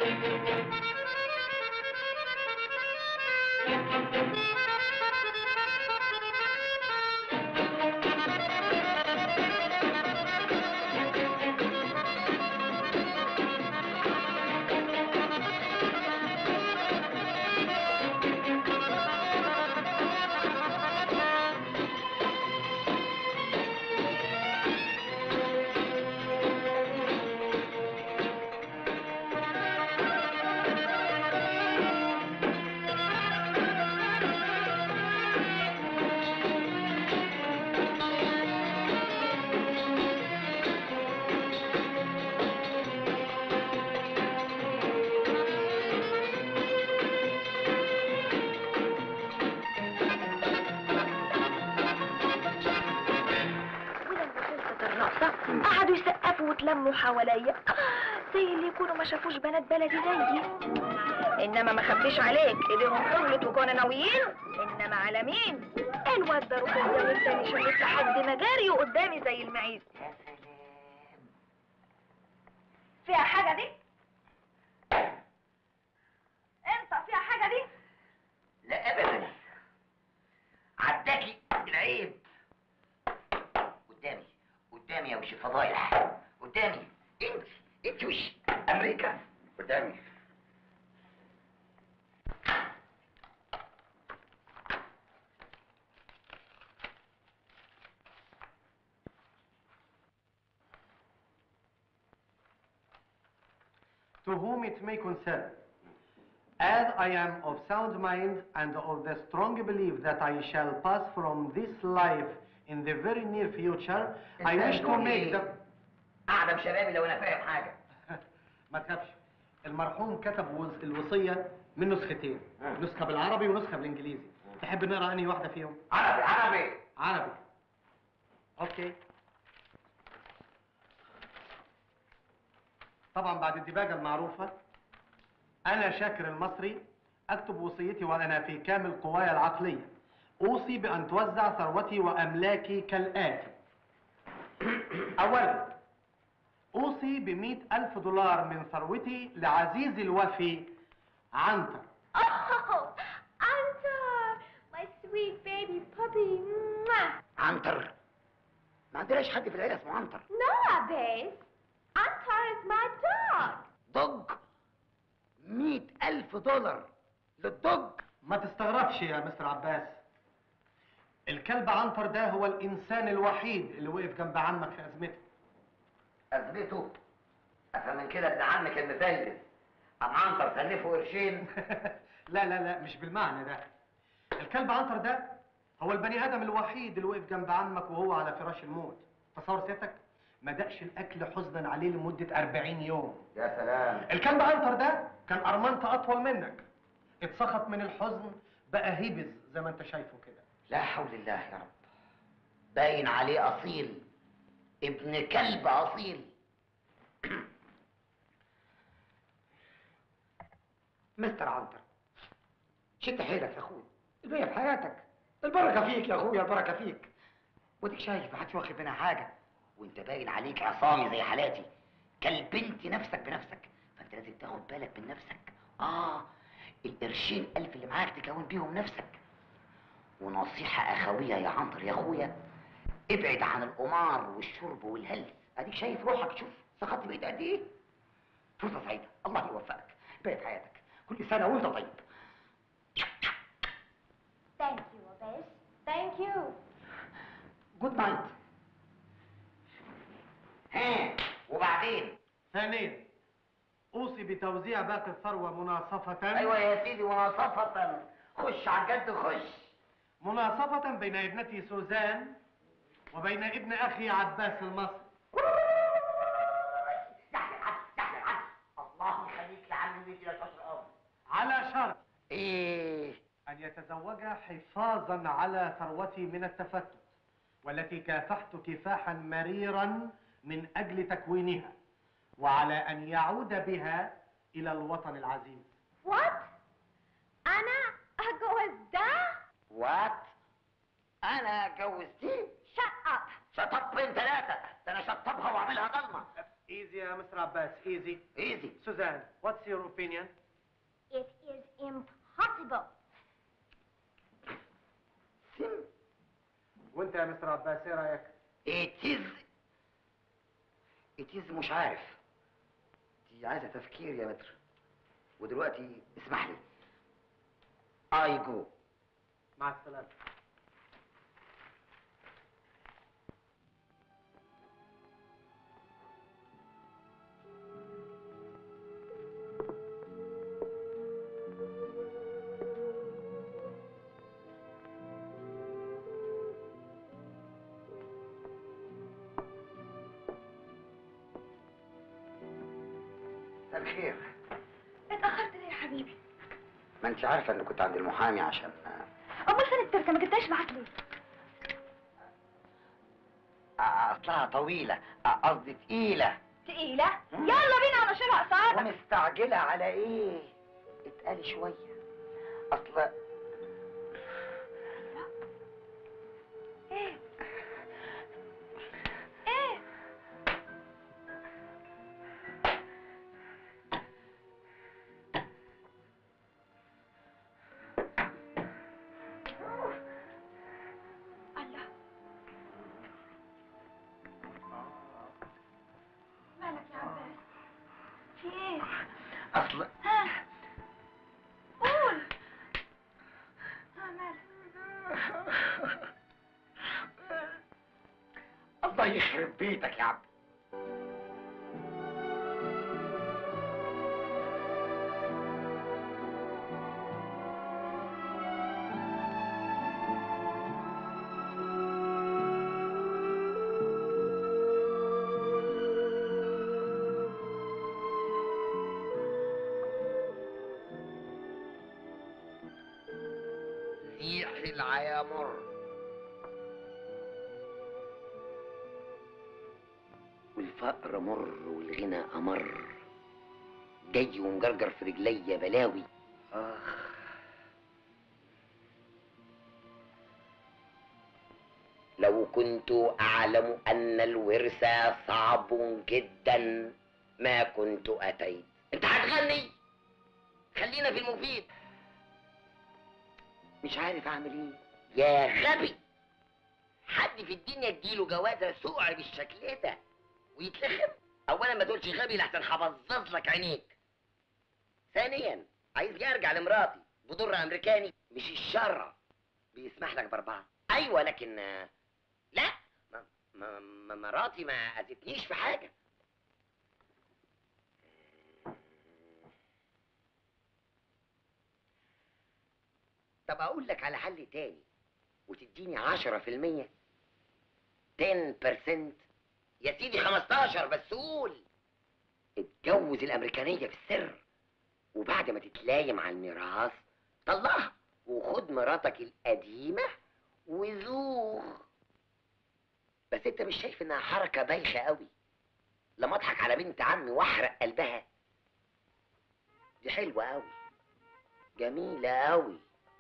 ولما خلصت الرقصة قعدوا يسقفوا وتلموا حواليا زي اللي يكونوا ما شافوش بنات بلدي زيي انما ما خبيش عليك ايديهم طولت وكانوا ناويين انما على مين الواد ده رفيع والتاني شمس لحد ما جاري قدامي زي المعيز فيها حاجة دي؟ انت فيها حاجة دي؟ لا ابدا عداكي العيب قدامي قدامي يا وش فضايح قدامي انت انت وش امريكا قدامي to whom it may concern. As I am of sound mind and of the strong belief that I shall pass from this life in the very near future, I wish to make the... اعدم شبابي لو انا فاهم حاجه ما تخافش المرحوم كتب وز- الوصية من نسختين نسخة بالعربي ونسخة بالإنجليزي تحب نقرأ أنهي واحدة فيهم؟ عربي عربي عربي أوكي طبعا بعد الدباجة المعروفة أنا شاكر المصري أكتب وصيتي وأنا في كامل قواي العقلية أوصي بأن توزع ثروتي وأملاكي كالآتي أولا أوصي بمئة ألف دولار من ثروتي لعزيزي الوفي عنتر Oh, Antar, my sweet baby puppy. Mwah. عنتر ما عندناش حد في العيله اسمه عنتر No, Abbas. Antar is my dog. ضج مئة ألف دولار للضج ما تستغربش يا مستر عباس الكلب عنتر ده هو الإنسان الوحيد اللي وقف جنب عمك في أزمته أثبته أفهم من كده ابن عمك المفلس أم عنتر سلفه قرشين لا لا لا مش بالمعنى ده الكلب عنتر ده هو البني آدم الوحيد اللي وقف جنب عمك وهو على فراش الموت تصور سيادتك ما دقش الأكل حزنا عليه لمدة 40 يوم يا سلام الكلب عنتر ده كان أرمنت أطول منك اتسخط من الحزن بقى هيبز زي ما انت شايفه كده لا حول الله يا رب باين عليه أصيل ابن كلب أصيل مستر عنتر شد حيلك يا اخويا الباقي في حياتك البركه فيك يا اخويا البركه فيك وديك شايف محدش واخد منها حاجة وانت باين عليك عصامي زي حالاتي كلبنت نفسك بنفسك فانت لازم تاخد بالك من نفسك اه القرشين ألف اللي معاك تكون بيهم نفسك ونصيحة أخوية يا عنتر يا أخويا ابعد عن القمار والشرب والهلس اديك شايف روحك شوف سخطت بقيت قد ايه فرصة سعيدة الله يوفقك باقي في حياتك كل سنة وانت طيب Thank you, Abbas. Thank you. جود نايت ها وبعدين ثانيا أوصي بتوزيع باقي الثروة مناصفة ايوه يا سيدي مناصفة خش على الجد خش مناصفة بين ابنتي سوزان وبين ابن أخي عباس المصري دحل العدل دحل العدل الله يخليك يا عم بيتي لا تشر الارض على شرط ايه أن يتزوجها حفاظا على ثروتي من التفتت والتي كافحت كفاحا مريرا من أجل تكوينها وعلى أن يعود بها إلى الوطن العزيز What? أنا أجوز ده؟ وات انا جوزتيه Shut up. شطبين ثلاثة ده انا شطبها واعملها ضلمة Easy يا مستر عباس easy easy سوزان what's your opinion It is impossible. وانت يا مستر عباس ايه رايك it is it is مش عارف دي عايزه تفكير يا متر ودلوقتي اسمح لي اي جو مع السلامه مساء الخير اتأخرت ليه يا حبيبي؟ ما انت عارفه ان كنت عند المحامي عشان أمال فين التركة ما جبتهاش معاك ليه؟ اصلها طويله قصدي تقيله تقيلة؟ يلا بينا على شراء أسعار ومستعجله على ايه اتقالي شويه اصل ايه؟ ايه؟ الله مالك يا عباس؟ في ايه؟ اصل ها؟ قول ها مالك؟ الله يخرب بيتك يا عبد ريح العيامر والفقر مر والغنى أمر جاي ومجرجر في رجليا بلاوي آخ لو كنت أعلم أن الورث صعب جدا ما كنت أتيت أنت هتغني خلينا في المفيد مش عارف أعمل إيه يا غبي حد في الدنيا اديله جوازة سقع بالشكل ده ويتلخم اولا ما تقولش غبي لحسن هبظظ لك عينيك ثانيا عايز ارجع لمراتي بضر امريكاني مش الشرع بيسمح لك باربعه ايوه لكن آه، لا ما ما ما مراتي ما اذتنيش في حاجه طب اقول لك على حل تاني وتديني عشرة في المية 10% يا سيدي 15 بس قول اتجوز الامريكانيه بالسر وبعد ما تتلايم على الميراث طلعها وخد مراتك القديمه وزوغ بس انت مش شايف انها حركه بايخه قوي لما اضحك على بنت عمي واحرق قلبها دي حلوه قوي جميله قوي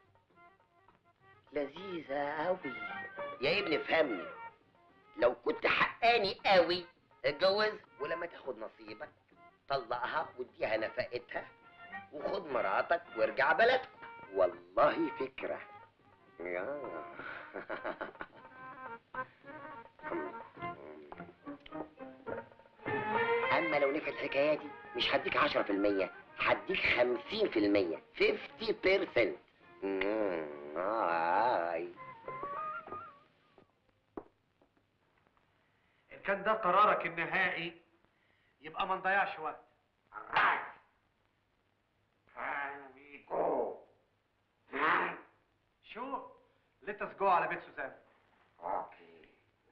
لذيذه قوي يا ابني فهمني لو كنت حقاني قوي اتجوز ولما تاخد نصيبك طلقها واديها نفقتها وخد مراتك وارجع بلدك والله فكرة يا أما لو نفع الحكاية دي مش هديك عشرة في المية هديك خمسين في المية فيفتي بيرسنت آي إن كان ده قرارك النهائي يبقى ما نضيعش وقت Right. Can we go? Huh? شو let us go على بيت سوزان Okay.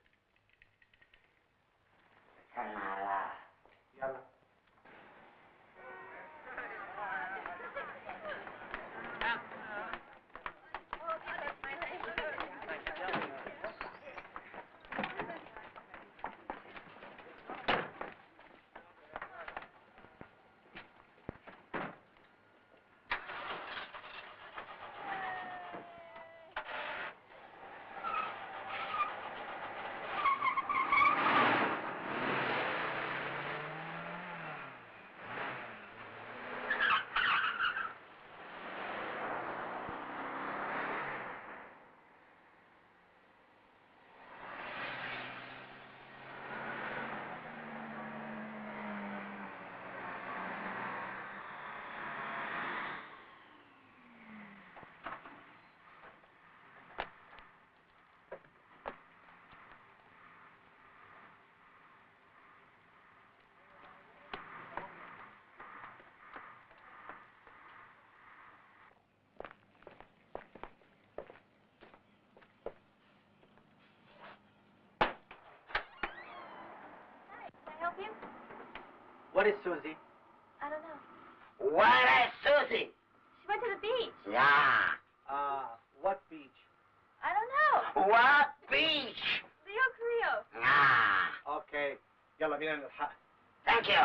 يلا What is Susie? I don't know. Where is Susie? She went to the beach. Yeah. Uh, what beach? I don't know. What beach? Rio Rio. Yeah. Okay. يلا بينا نلحق. Thank you.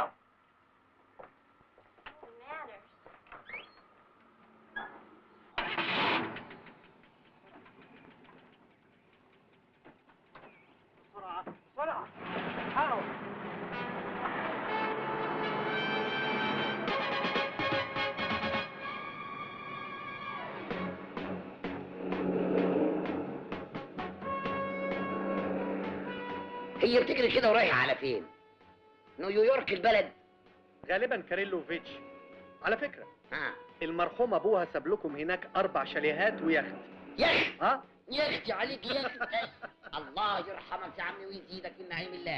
Manners. بسرعة بسرعة. حاول. هي بتجري كده ورايحة على فين؟ نيويورك البلد؟ غالبا كاريلوفيتش. على فكرة ها المرحوم ابوها ساب لكم هناك اربع شاليهات ويخت. يا اخي ها؟ يا اختي عليك يا اختي الله يرحمك يا عمي ويزيدك من نعيم الله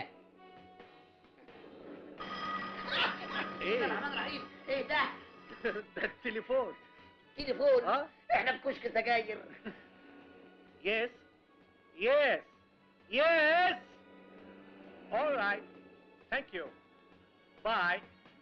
ايه؟ الرحمن الرحيم ايه ده؟ ده التليفون. تليفون ها؟ احنا في كشك سجاير Yes. Yes. Yes. All right. Thank you. Bye.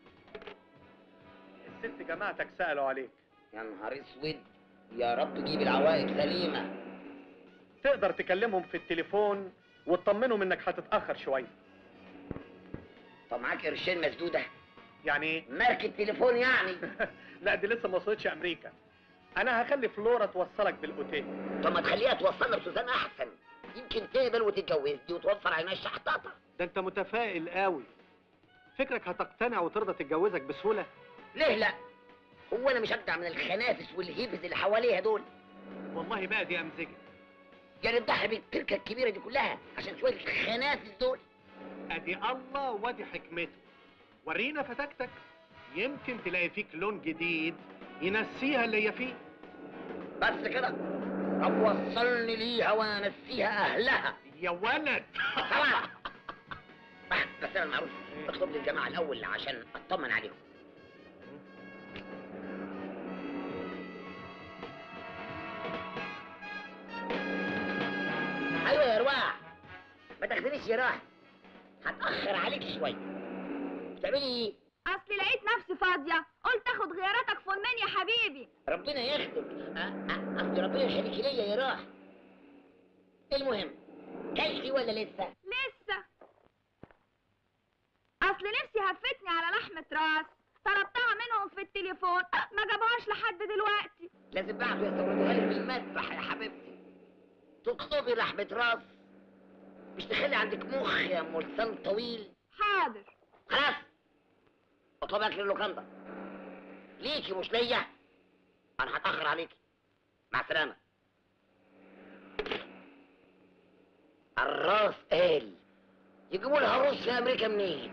الست جماعتك سألوا عليك. يا نهار اسود يا رب تجيب العوائق سليمه تقدر تكلمهم في التليفون وتطمنهم انك هتتأخر شوية. طب معاك قرشين مسدوده يعني ايه؟ ماركة تليفون يعني لا دي لسه ما وصلتش امريكا. انا هخلي فلورا توصلك بالاوتيل. طب ما تخليها توصلنا بسوزان احسن يمكن تقبل وتتجوز دي وتوفر علينا الشحطاطه ده انت متفائل قوي. فكرك هتقتنع وترضى تتجوزك بسهولة؟ ليه لا هو انا مش اجدع من الخنافس والهيبز اللي حواليها دول والله بقى دي امزجة. يعني تضحي بالتركه الكبيره دي كلها عشان شويه الخنافس دول ادي الله وادي حكمته ورينا فتاكتك يمكن تلاقي فيك لون جديد ينسيها اللي هي فيه بس كده طب وصلني ليها وانسيها اهلها يا ولد خلاص بس انا المعروف اطلب لي الجماعه الاول عشان اطمن عليهم ايوه يا رواح ما تاخدنيش يا راح هتاخر عليك شويه بتعملي ايه اصلي لقيت نفسي فاضيه قلت اخد غياراتك فورمين يا حبيبي ربنا ياخدك أ- أ- قصدي ربنا يخليكي ليا يا راح المهم كلتي ولا لسه لسه اصل نفسي هفتني على لحمه راس طلبتها منهم في التليفون ما جابوهاش لحد دلوقتي لازم بعده يستوردوها لي في المذبح يا حبيبتي تطلبي لحمة راس مش تخلي عندك مخ يا ام لسان طويل حاضر خلاص اطلب اكل اللوكاندا ليكي مش ليا انا هتاخر عليكي مع السلامة الراس قال يجيبوا لها رز في امريكا منين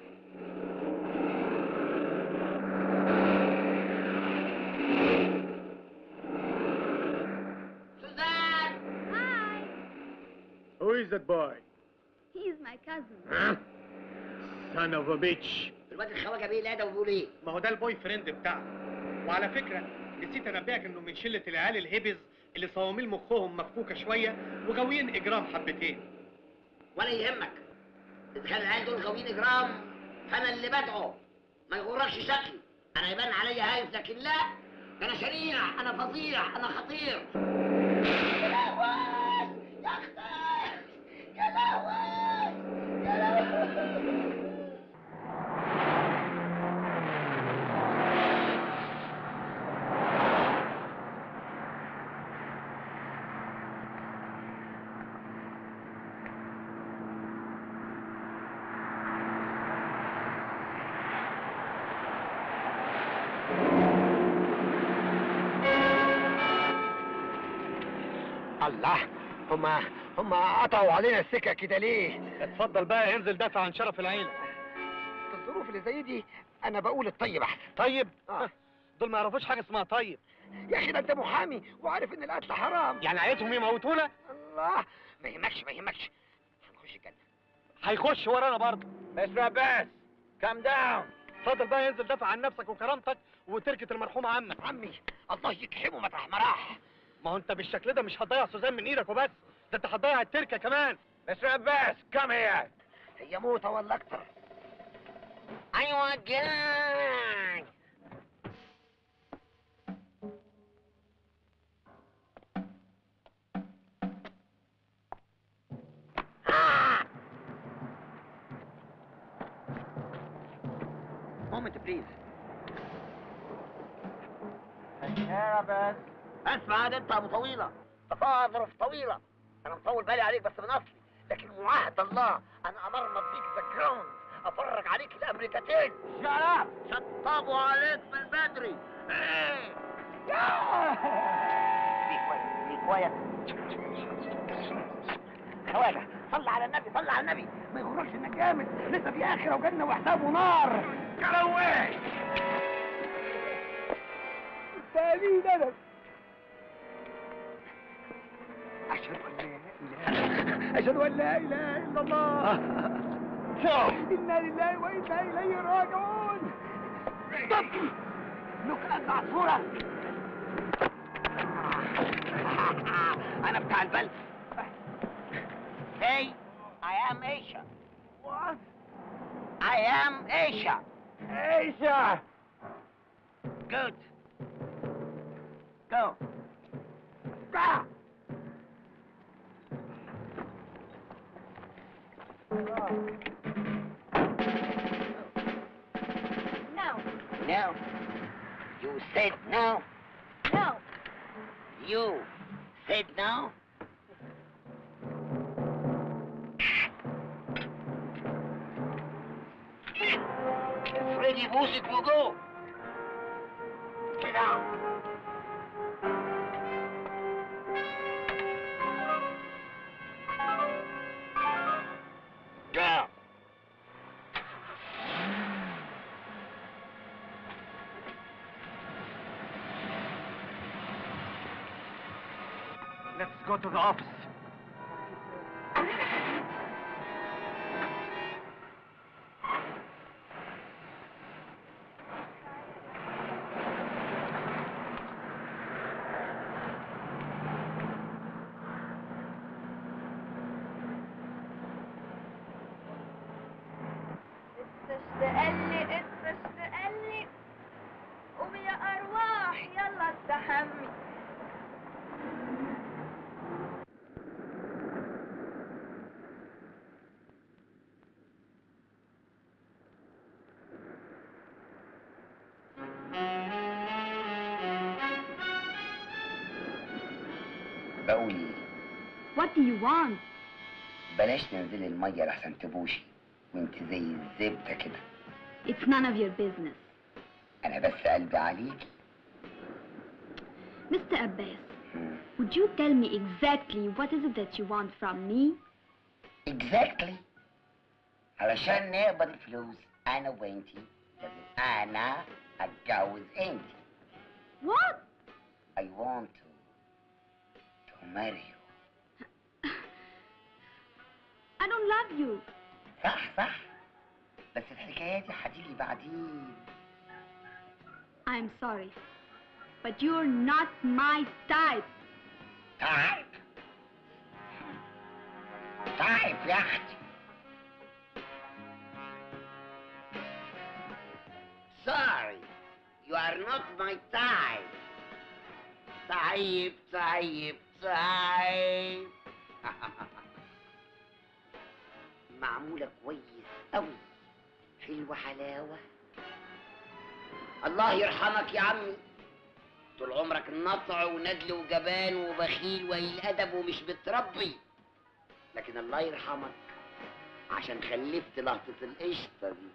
سوزان هاي Who is that boy? هي از ماي كازن ها Son of a bitch. الواد الخواجه بيه لا ده وبيقول ايه ما هو ده البوي فريند بتاعك. وعلى فكرة نسيت انبهك انه من شلة العيال الهبز اللي صواميل مخهم مفكوكة شوية وغاويين اجرام حبتين. ولا يهمك اذا كان العيال دول غاويين اجرام فانا اللي بدعو ما يغركش شكلي انا يبان عليا هايف لكن لا ده انا شريع انا فظيع انا خطير يا لهوي يا اختي يا لهوي يا لهوي الله هما هما قطعوا علينا السكة كده ليه؟ اتفضل بقى انزل دافع عن شرف العيلة. في الظروف اللي زي دي أنا بقول الطيب أحسن طيب آه. دول ما يعرفوش حاجة اسمها طيب. يا أخي ده أنت محامي وعارف إن القتل حرام يعني عيتهم يموتونا الله ما يهمكش ما يهمكش هنخش الجنة هيخش ورانا برضه. مستر عباس كام داون اتفضل بقى انزل دافع عن نفسك وكرامتك وتركة المرحوم عمك. عمي الله يكحمه مطرح ما راح ما هو انت بالشكل ده مش هتضيع سوزان من ايدك وبس ده انت هتضيع التركه كمان مستر عباس كم هي هي موتة ولا أكتر ايوه جاي مومنت بليز يا بس اسمع عاد انت ابو طويله تفاضل في طويله انا مطول بالي عليك بس من اصلي لكن وعهد الله انا امرمط بيك ذا جراوند افرج عليك الامريكتين شرف شطبوا عليك من بدري ايه دي كويس دي كويس خواجه صل على النبي صل على النبي ما يغركش انك جامد لسه في اخره وجنه وحساب ونار كلاوي تاني انا اشهد ان لا اله اشهد ان لا اله الا الله انا لله وانا اليه راجعون طب لك عصفوره انا بتاع البلد Hey, I am Asia. What? I am Asia. Asia! Good. Go. Ah! No, No. You said no. no. You said no. Freddy Music will go. Get out. Go. Let's go to the office. اشتقلي اطفى اشتقلي قومي يا ارواح يلا استحمي بقول ايه What do you want? بلاش تنزلي الميه لحسن تبوشي وانت زي الزبده كده It's none of your business. انا بس قلبي عليكي Mr. Abbas, would you tell me exactly what is it that you want from me? exactly علشان نقبض الفلوس انا وانتي لازم انا اتجوز انتي What? I want to to marry you I don't love you. صح صح بس الحكاية دي هتيجي بعدين I'm sorry, but you're not my type. تعب تعب يا اختي sorry you are not my type طيب طيب طيب معمولة كويس أوي حلوة حلاوة الله يرحمك يا عمي طول عمرك نطع وندل وجبان وبخيل وقليل أدب ومش بتربي لكن الله يرحمك عشان خلفت لقطة القشطة دي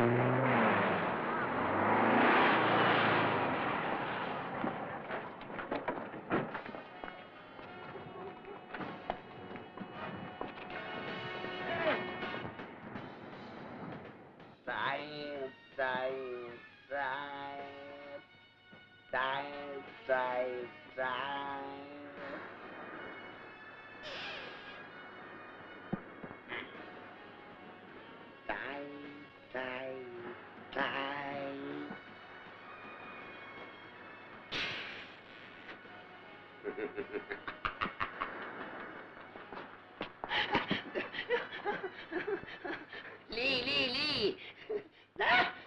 تعيب تعيب تعيب تعيب تعيب تعيب تعيب تعيب تعيب ليه ليه ليه لا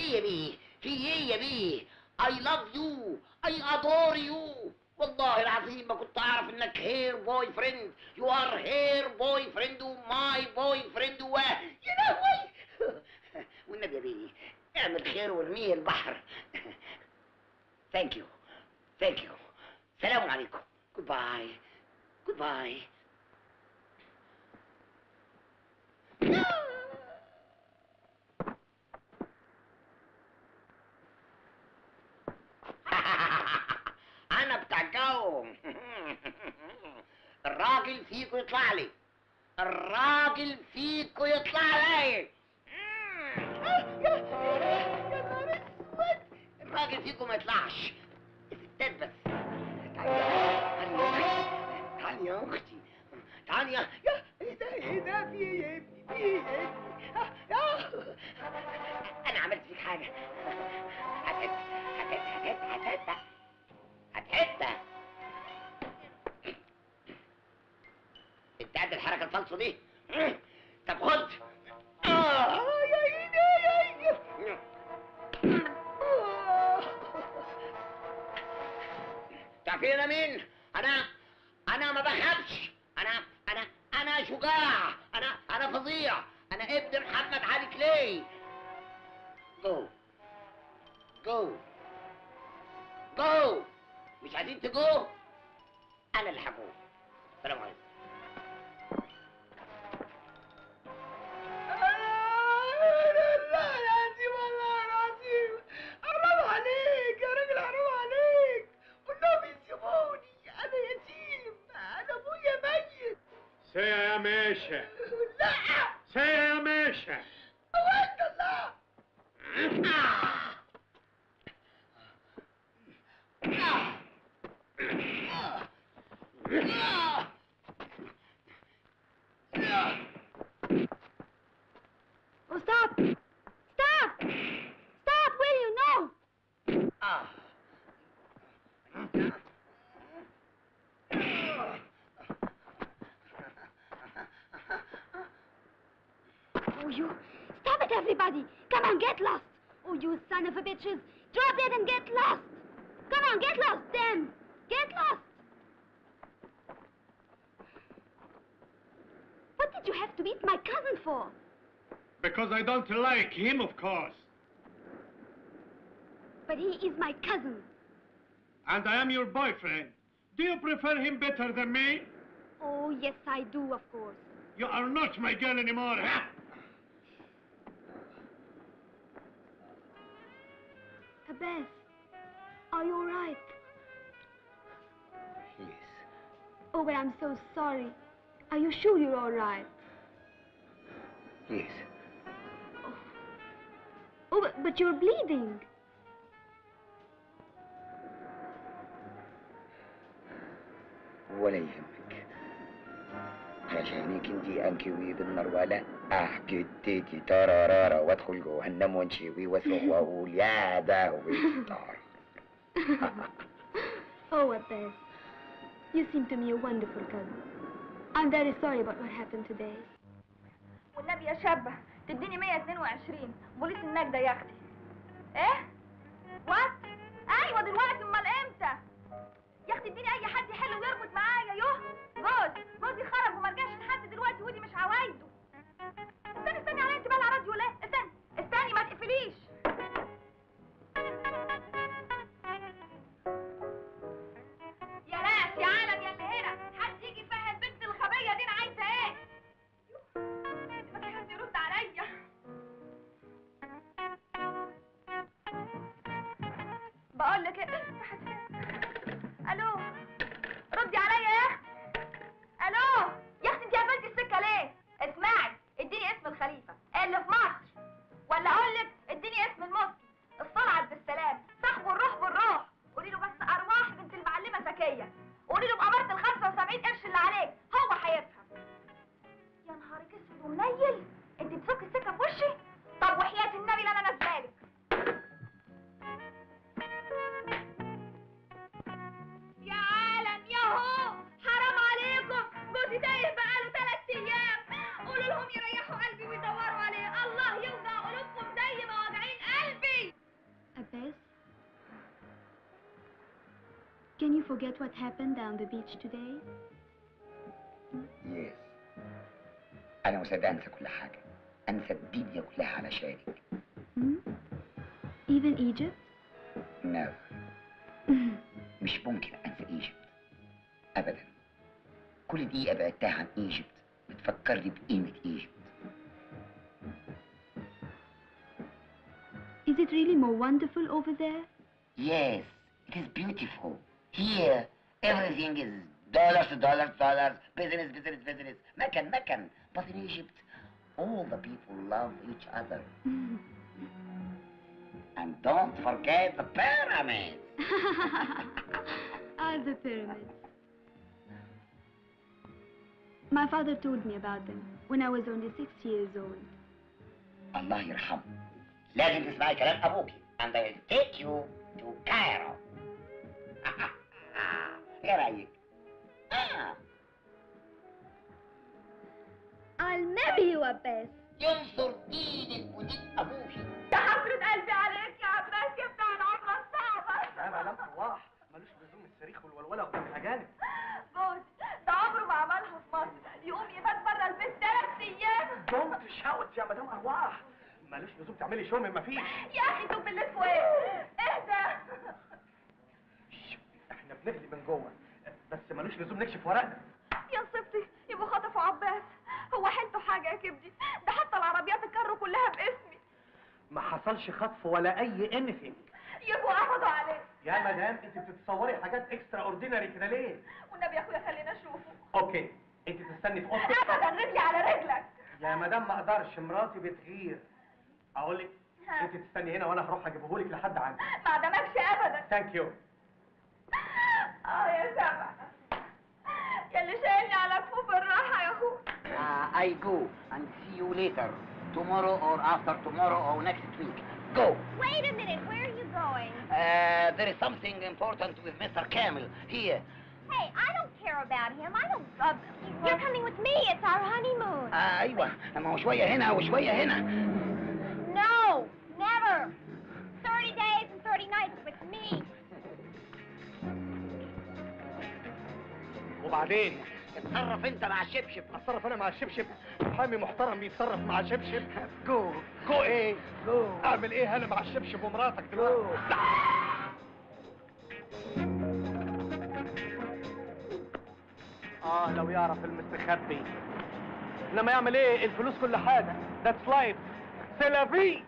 ايه يا بيه في ايه يا بيه I love you I adore you والله العظيم ما كنت اعرف انك هير بوي فريند يو ار هير بوي فريند وماي بوي فريند و يا لهوي والنبي يا بيه اعمل خير وارميه البحر ثانك يو ثانك يو سلام عليكم جود باي جود باي انا بتاع جو الراجل فيكو يطلع لي الراجل فيكو يطلع لي الراجل فيكو ما يطلعش الستات بس تعالي يا اختي تعالي يا اختي تعالي يا يا ايه ده ايه ده في ايه يا ابني في ايه يا ابني آه، يا انا عملت فيك حاجه هتت هتت هتت هتت هتحتة انت قد الحركة الفالصة دي طب خد آه، يا ايدي يا ايدي تعرفين انا مين؟ انا انا ما بخافش انا انا انا شجاع انا انا فظيع انا ابن محمد علي كلاي جو جو جو مش عايزين تجو انا اللي هجو سلام عليكم لا العظيم والله العظيم حرام عليك يا راجل حرام عليك والنبي سيبوني انا يتيم انا ابويا ميت سيا يا ماشا لا سيا يا ماشا وانت الله Oh, stop! Stop! Stop, will you? No! آه. Oh, you. Stop it, everybody! Come on, get lost! Oh, you son of a bitches! Drop it and get lost! Come on, get lost, then! Get lost! What did you have to beat my cousin for? Because I don't like him, of course. But he is my cousin. And I am your boyfriend. Do you prefer him better than me? Oh, yes, I do, of course. You are not my girl anymore, huh? Abbas, are you all right? Yes. Oh, but I'm so sorry. Are you sure you're all right? Yes. Oh, but, but you're bleeding. ولا يهمك عشانك انتي انكوي بالنروالة احكي تيتي ترارارا وادخل جهنم وانشوي واصرخ واقول يا دهوي طار Oh, Abbas, you seem to me a wonderful cousin. I'm very sorry about what happened today. والنبي يا شابة تديني 122 بوليس النجدة يا اختي ايه؟ وات؟ ايوه دلوقتي امال امتى؟ يا اختي اديني اي حد حلو يربط معايا يوه جوز جوزي خرج وما رجعش لحد دلوقتي ودي مش عوايده استني استني عليا انت بقى على راديو ليه؟ استني استني ما تقفليش يا ناس يا عالم يا اللي هنا حد يجي يفهم البنت الغبية دي انا عايزة ايه؟ ما في حد يرد عليا بقول لك ايه راحت فين؟ الو ردي عليا يا اختي الو يا اختي انت قفلتي السكه ليه اسمعي اديني اسم الخليفه اللي في مصر ولا اقول لك اديني اسم المفتي الصلعت بالسلام صاحبه الروح بالروح قولي له بس ارواح بنت المعلمه زكيه قولي له بأمارة ال 75 قرش اللي عليك هو هيفهم يا نهارك اسود ومنيل انت بتسوقي السكه في وشي طب وحياه النبي اللي انا نازلالك Can you forget what happened down the beach today? يس انا مستعد انسى كل حاجه انسى الدنيا كلها علشانك Hmm? Even Egypt? نو مش ممكن انسى ايجيبت ابدا كل دقيقه بعدتها عن ايجيبت بتفكرني بقيمه ايجيبت Is it really more wonderful over there? Yes, it is beautiful. Here, everything is dollars, dollars, dollars, business, business, business, Meccan, Meccan. But in Egypt, all the people love each other. And don't forget the pyramids. ah, the pyramids. My father told me about them when I was only six years old. الله يرحمه. لازم تسمعي كلام أبوكي. And I'll take you to Cairo. إيه رأيك؟ آه. I'll marry you Abbas ينصر دينك ودين أبوكي. يا حسرة قلبي عليك يا عباس يا بتاع العمرة الصعبة لا مدام صلاح ملوش لزوم الصريخ والولوله قدام الاجانب جوزي ده عمره ما عملها في مصر يقوم يبات بره البيت ثلاث ايام دونت شاوت يا مدام ارواح ملوش لزوم تعملي شو من مفيش يا اخي توب اللي اسمه ايه اهدى احنا بنغلي من جوه بس ملوش لزوم نكشف ورقنا يا نصيبتي يبقوا خطفوا عباس هو حيلته حاجة يا كبدي ده حتى العربيات الكارو كلها باسمي ما حصلش خطف ولا اي انيثينج يبقوا قبضوا عليه يا مدام انت بتتصوري حاجات اكسترا اوردينري كده ليه والنبي يا اخويا خلينا اشوفه اوكي انت تستني في اوضتك ابدا رجلي على رجلك يا مدام ما اقدرش مراتي بتغير اقول لك ها. انت تستني هنا وانا هروح اجيبه لك لحد عندك ما عدمكش ابدا ثانك يو اه يا سبع يا اللي شايلني على كفوف الراحة يا اخويا Uh, I go and see you later. Tomorrow or after tomorrow or next week. Go. Wait a minute, where are you going? Uh, there is something important with Mr. Camel here. Hey, I don't care about him. I don't. Uh, you're coming with me. It's our honeymoon. آه ايوه ما هو شويه هنا وشويه هنا. No, never. 30 days and 30 nights with me. وبعدين اتصرف انت مع الشبشب. اتصرف انا مع الشبشب محامي محترم بيتصرف مع شبشب جو جو ايه جو اعمل ايه انا مع الشبشب ومراتك دلوقتي اه لو يعرف المستخبي انما يعمل ايه الفلوس كل حاجه ذاتس لايف سيلافي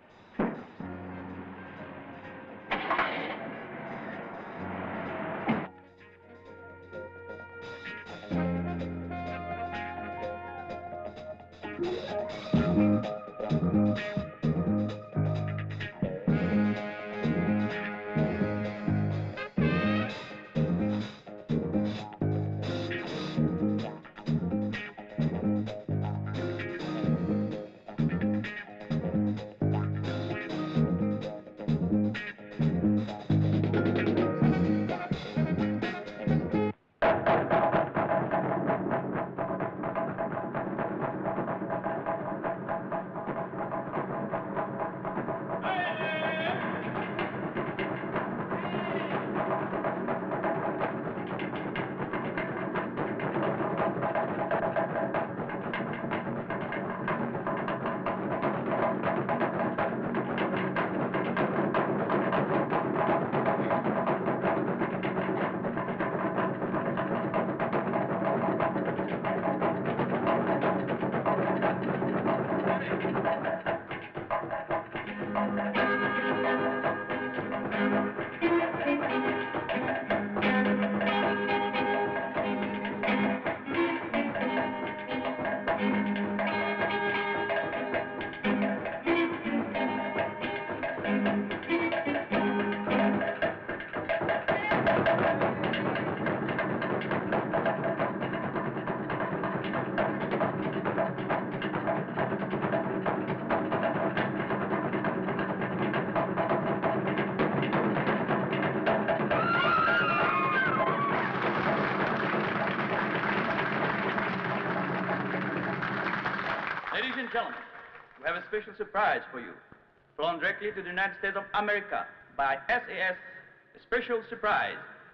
Ladies and gentlemen, we have a special surprise for you. Flown directly to the United States of America by SAS, a special surprise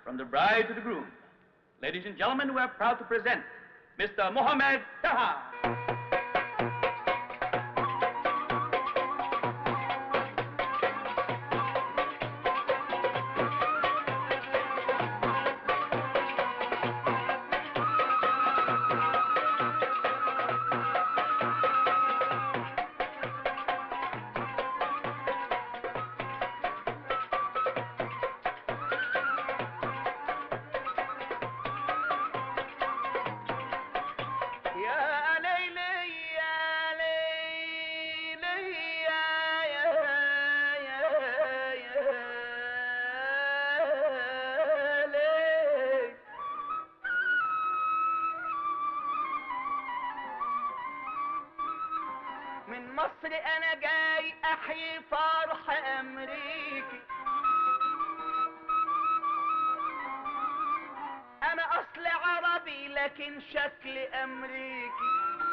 from the bride to the groom. Ladies and gentlemen, we are proud to present Mr. Mohammed Taha. يا ليلي يا ليلي يا يا يا يا ليل من مصر انا جاي احيي فرح امريكي انا اصل عربي لكن شكل امريكي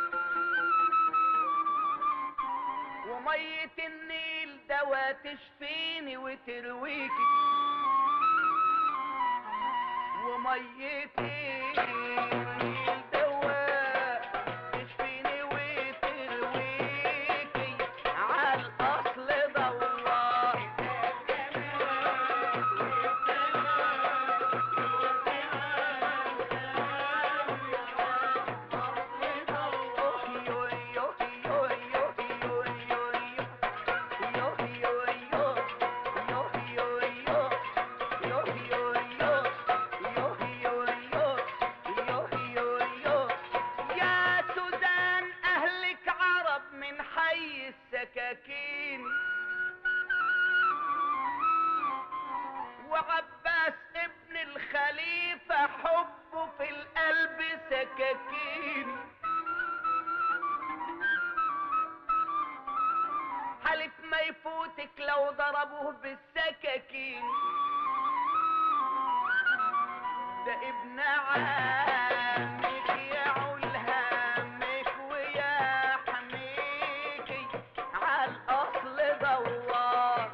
ومية النيل دوا تشفيني وترويكي ومية النيل دوا تشفيني وترويكي عالأصل دوار يا سوزان أهلك عرب من حي السكاكين وعباس ابن الخليفة حبه في القلب سكاكين حلف ما يفوتك لو ضربوه بالسكاكين ده ابن عمك يا علهامك ويا حميكي عالأصل دوار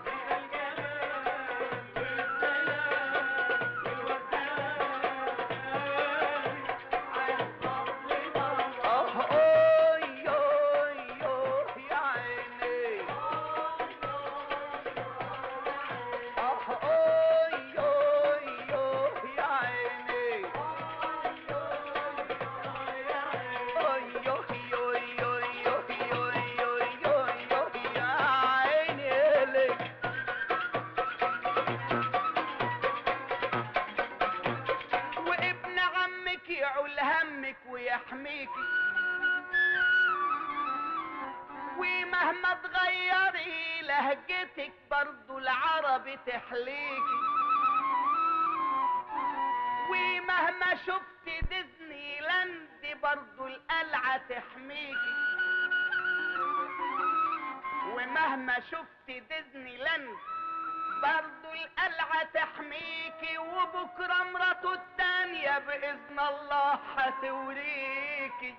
آه أوي أوي أوي يا عيني آه أوي أوي أوي يا عيني أوي أوي أوي أوي أوي أوي أوي أوي أوي يا عيني لك وابن عمك يعول همك ويحميكي ومهما تغيري لهجتك برضو العربي تحليكي ومهما شفت ديزني لاند برضو القلعة تحميكي ومهما شفت ديزني لاند برضو القلعة تحميكي وبكرة مراته التانية بإذن الله هتوريكي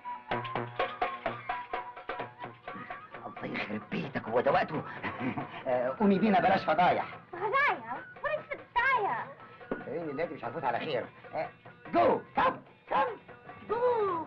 الله يخرب بيتك هو ده وقته آه، قومي بينا بلاش فضايح هدايا فرنسا الدايا ايه اللي مش هنفوت على خير آه، جو كم كم جو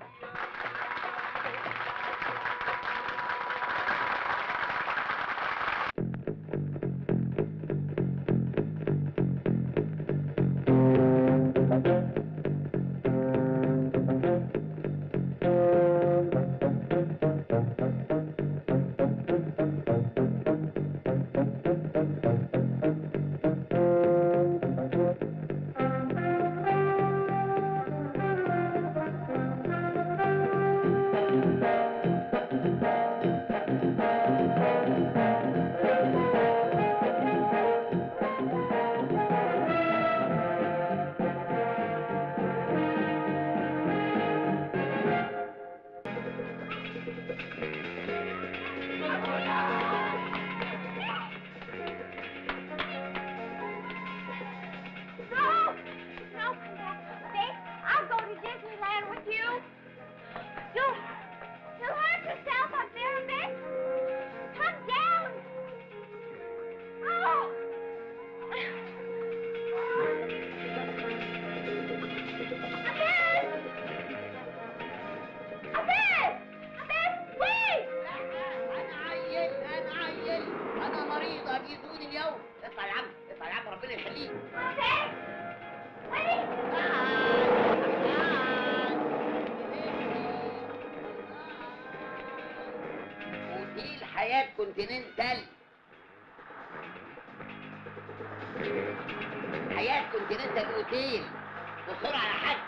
Thank منور اطلع يا عم اطلع يا عم ربنا يخليك اوتيل حياة كونتيننتال حياة كونتيننتال اوتيل بسرعة يا حاج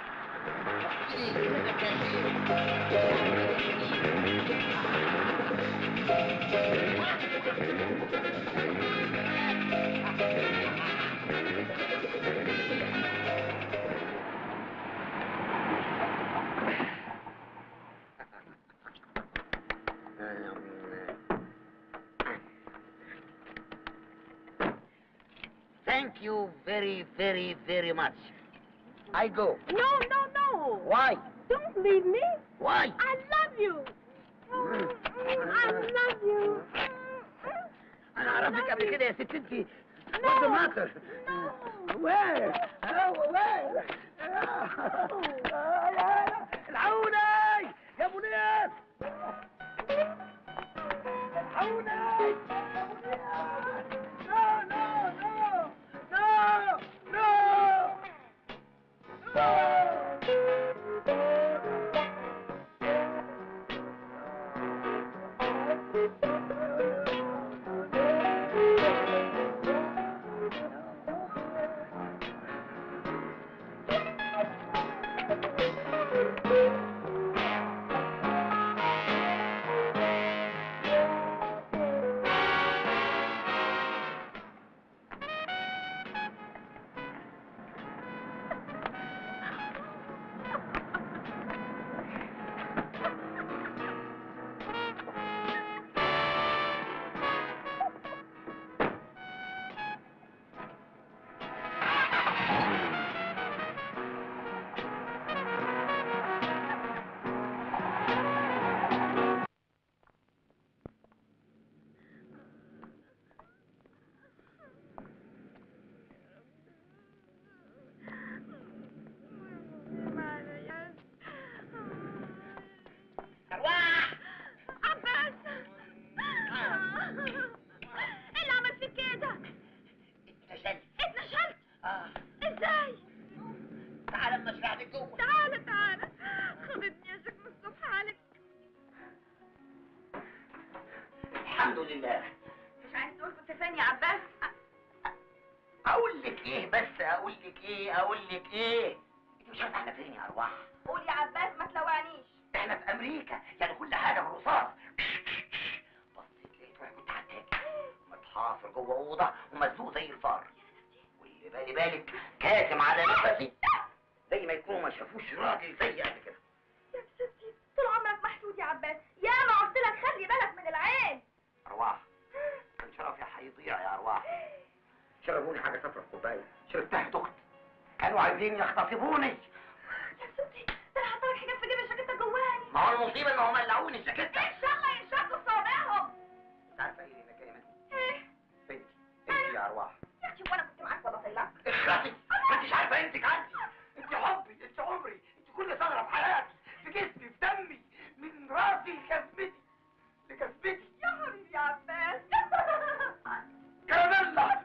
Thank you very, very, very much. I go. No, no, no. Why? Don't leave me. Why? I love you. I love you. انا اعرفك قبل كده يا ست انت برضه ماكر وين وين العوني يا ابو نياس العوني يا ابو نياس نو نو نو نو أرواح عباس ايه اللي عمل فيك كده؟ اتنشلت اتنشلت؟ آه ازاي؟ تعال اما اشرح لك جوه تعالى تعالى خدتني يا شيخ من الصبح عليك الحمد لله مش عايز تقول كنت فين يا عباس؟ اقول لك ايه بس اقول لك ايه اقول لك ايه انت مش عارفه احنا فين يا ارواح قول يا عباس ما تلوعنيش احنا في امريكا يعني كل حاجه بالرصاص بصيت لقيت واحد كنت حكاك متحاصر جوه اوضه ومزنوق زي الفار واللي بالي بالك كاتم على نفسي زي ما يكونوا ما شافوش راجل زي قبل كده يا ستي طول عمرك محسود يا عباس يا ما قلت لك خلي بالك من العين ارواح كان شرفي هيضيع يا ارواح شربوني حاجه صفرا في كوبايه شربتها دخت كانوا عايزين يغتصبوني يا ستي ده انا حاطه لك حاجات في جيب الجاكيته جواني ما هو المصيبه ان هم قلعوني الجاكيته ان شاء الله ينشقوا صوابعهم انت عارفه ايه اللي جاي منهم ايه بنتي انت يا ارواح يا اختي وانا كنت معاك ولا طلعت اخرتي ما انتش عارفه انت عندي انت حبي انت عمري انت كل ثغره في حياتي في جسمي في دمي من راسي لجسمتي لجسمتي يا حبيبي يا عباس كراميلا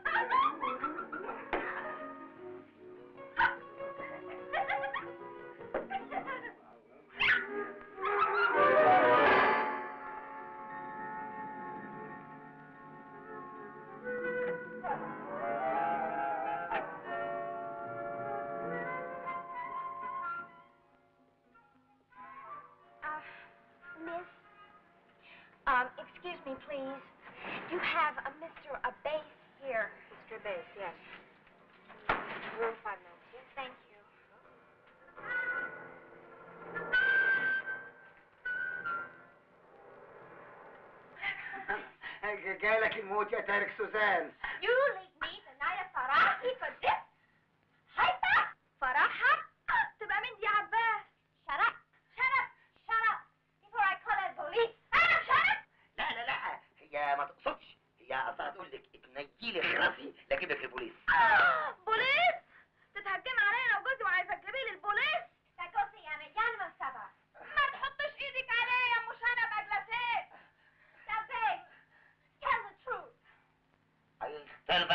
Uh, miss, um, excuse me, please. You have a Mr. Abase here. Mr. Abase, yes. Room 519. Thank you. جالك الموت يا تارك سوزان You lead me تنايا فرحي for this. هيدا فرحة تبقى مين دي يا عباس؟ Shut up. Shut up. Shut up. Before I call the police. أنا shut up. لا لا لا هي ما تقصدش هي اصلا هتقول لك اتنجي لي خرافي لاجيب لك البوليس بوليس؟ تتهجم علينا وجوزي وعايزة تجيبي لي البوليس؟ ده جوزي يعني جنب السبع. ما تحطش ايدك عليه يا مش انا بجلسات. يا بيه. Tell the truth. I'll tell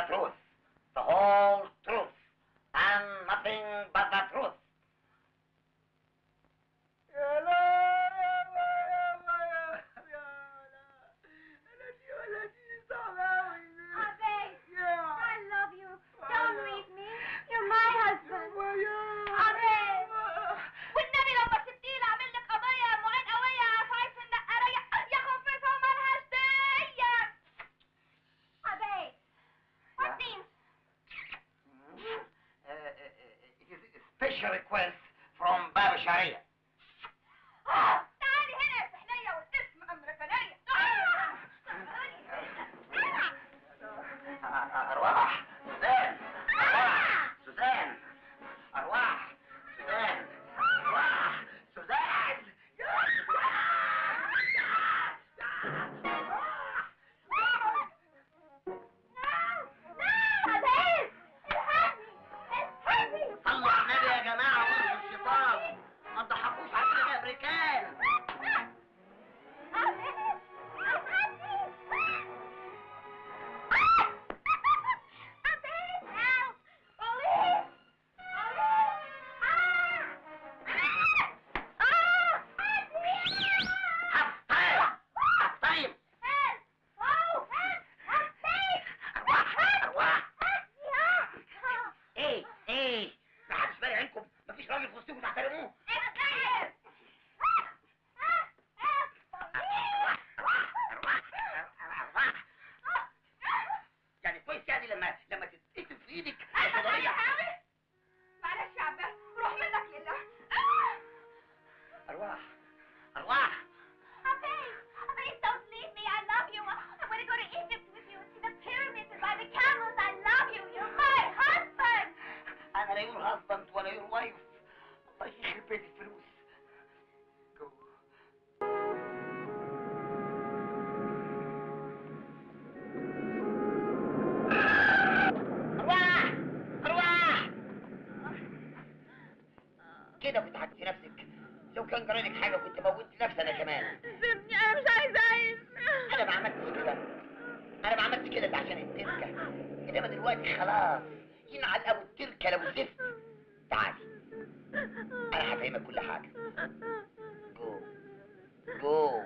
special request from Baba Sharia. تعالي هنا يا سحلية والاسم أمريكانية أرواح سوزان أرواح سوزان أرواح سوزان أرواح سوزان صلوا على النبي يا جماعة وارجوا الشيطان ما تضحكوش على الأمريكان طيب أرواح أرواح ايه ايه ما حدش باري عينكم مفيش راجل في وسطكم تحترموه يعني كويس يعني لما لما تتقتل في ايدك الصيدليه معلش يا عباس روح منك لله ارواح ارواح Please don't leave me. I love you. I want to go to Egypt with you and see the pyramids and buy the camels. I love you. You're my husband. انا لا يور هازبند ولا يور وايف الله يخرب بيت الفلوس جو. ارواح ارواح كده كنت هتدي نفسك لو كان جرالك حاجه كنت موتت نفسي انا كمان سيبني أنا مش عايزة أعيش. انا ما عملتش كده انا ما عملتش كده ده عشان التركه انما دلوقتي خلاص ينعل ابو التركه لو زفت تعالي انا هفهمك كل حاجه جو جو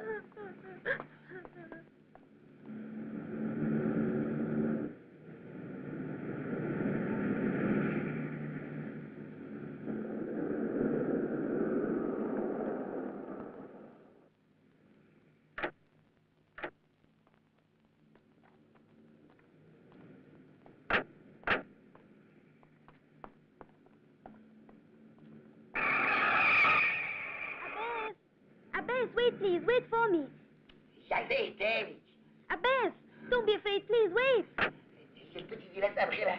Abbas! Abbas, wait please, wait for me. مش عايزه ايه تاني Abbas, don't be afraid, please wait. هي البت دي لازقه بغيرها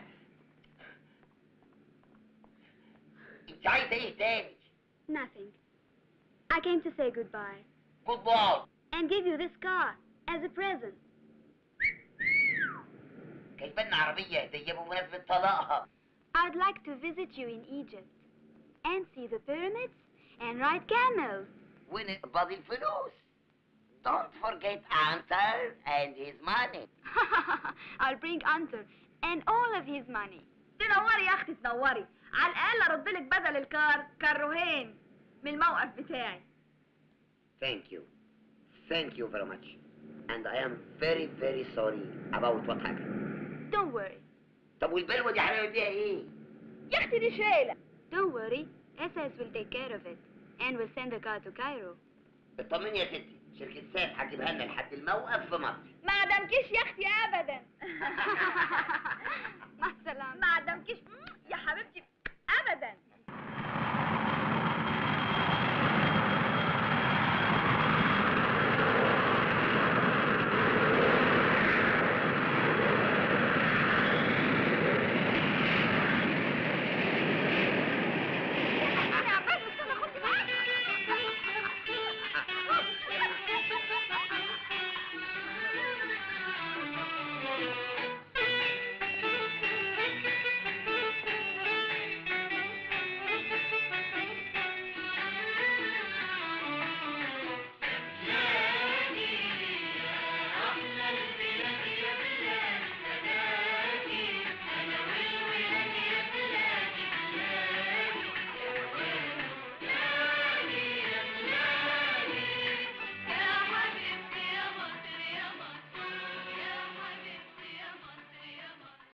انت عايزه ايه تاني Nothing. I came to say goodbye جود باي and give you this car as a present. جايبالنا عربيه هديه بمناسبه طلاقها I'd like to visit you in Egypt and see the pyramids and ride camels. ونقبض الفلوس Don't forget Ansar and his money. I'll bring Antar and all of his money. تنوري يا أختي تنوري. على الأقل أرد لك بدل الكار كروهين من الموقف بتاعي. Thank you. Thank you very much. And I am very very sorry about what happened. Don't worry. طب والبلوه دي هنعمل بيها ايه؟ يا أختي دي شايلة. Don't worry. SS will take care of it and will send the car to Cairo. اطمني يا ستي شركة سات هتجيبها لنا لحد الموقف في مصر. ما عدمكيش يا أختي أبدا.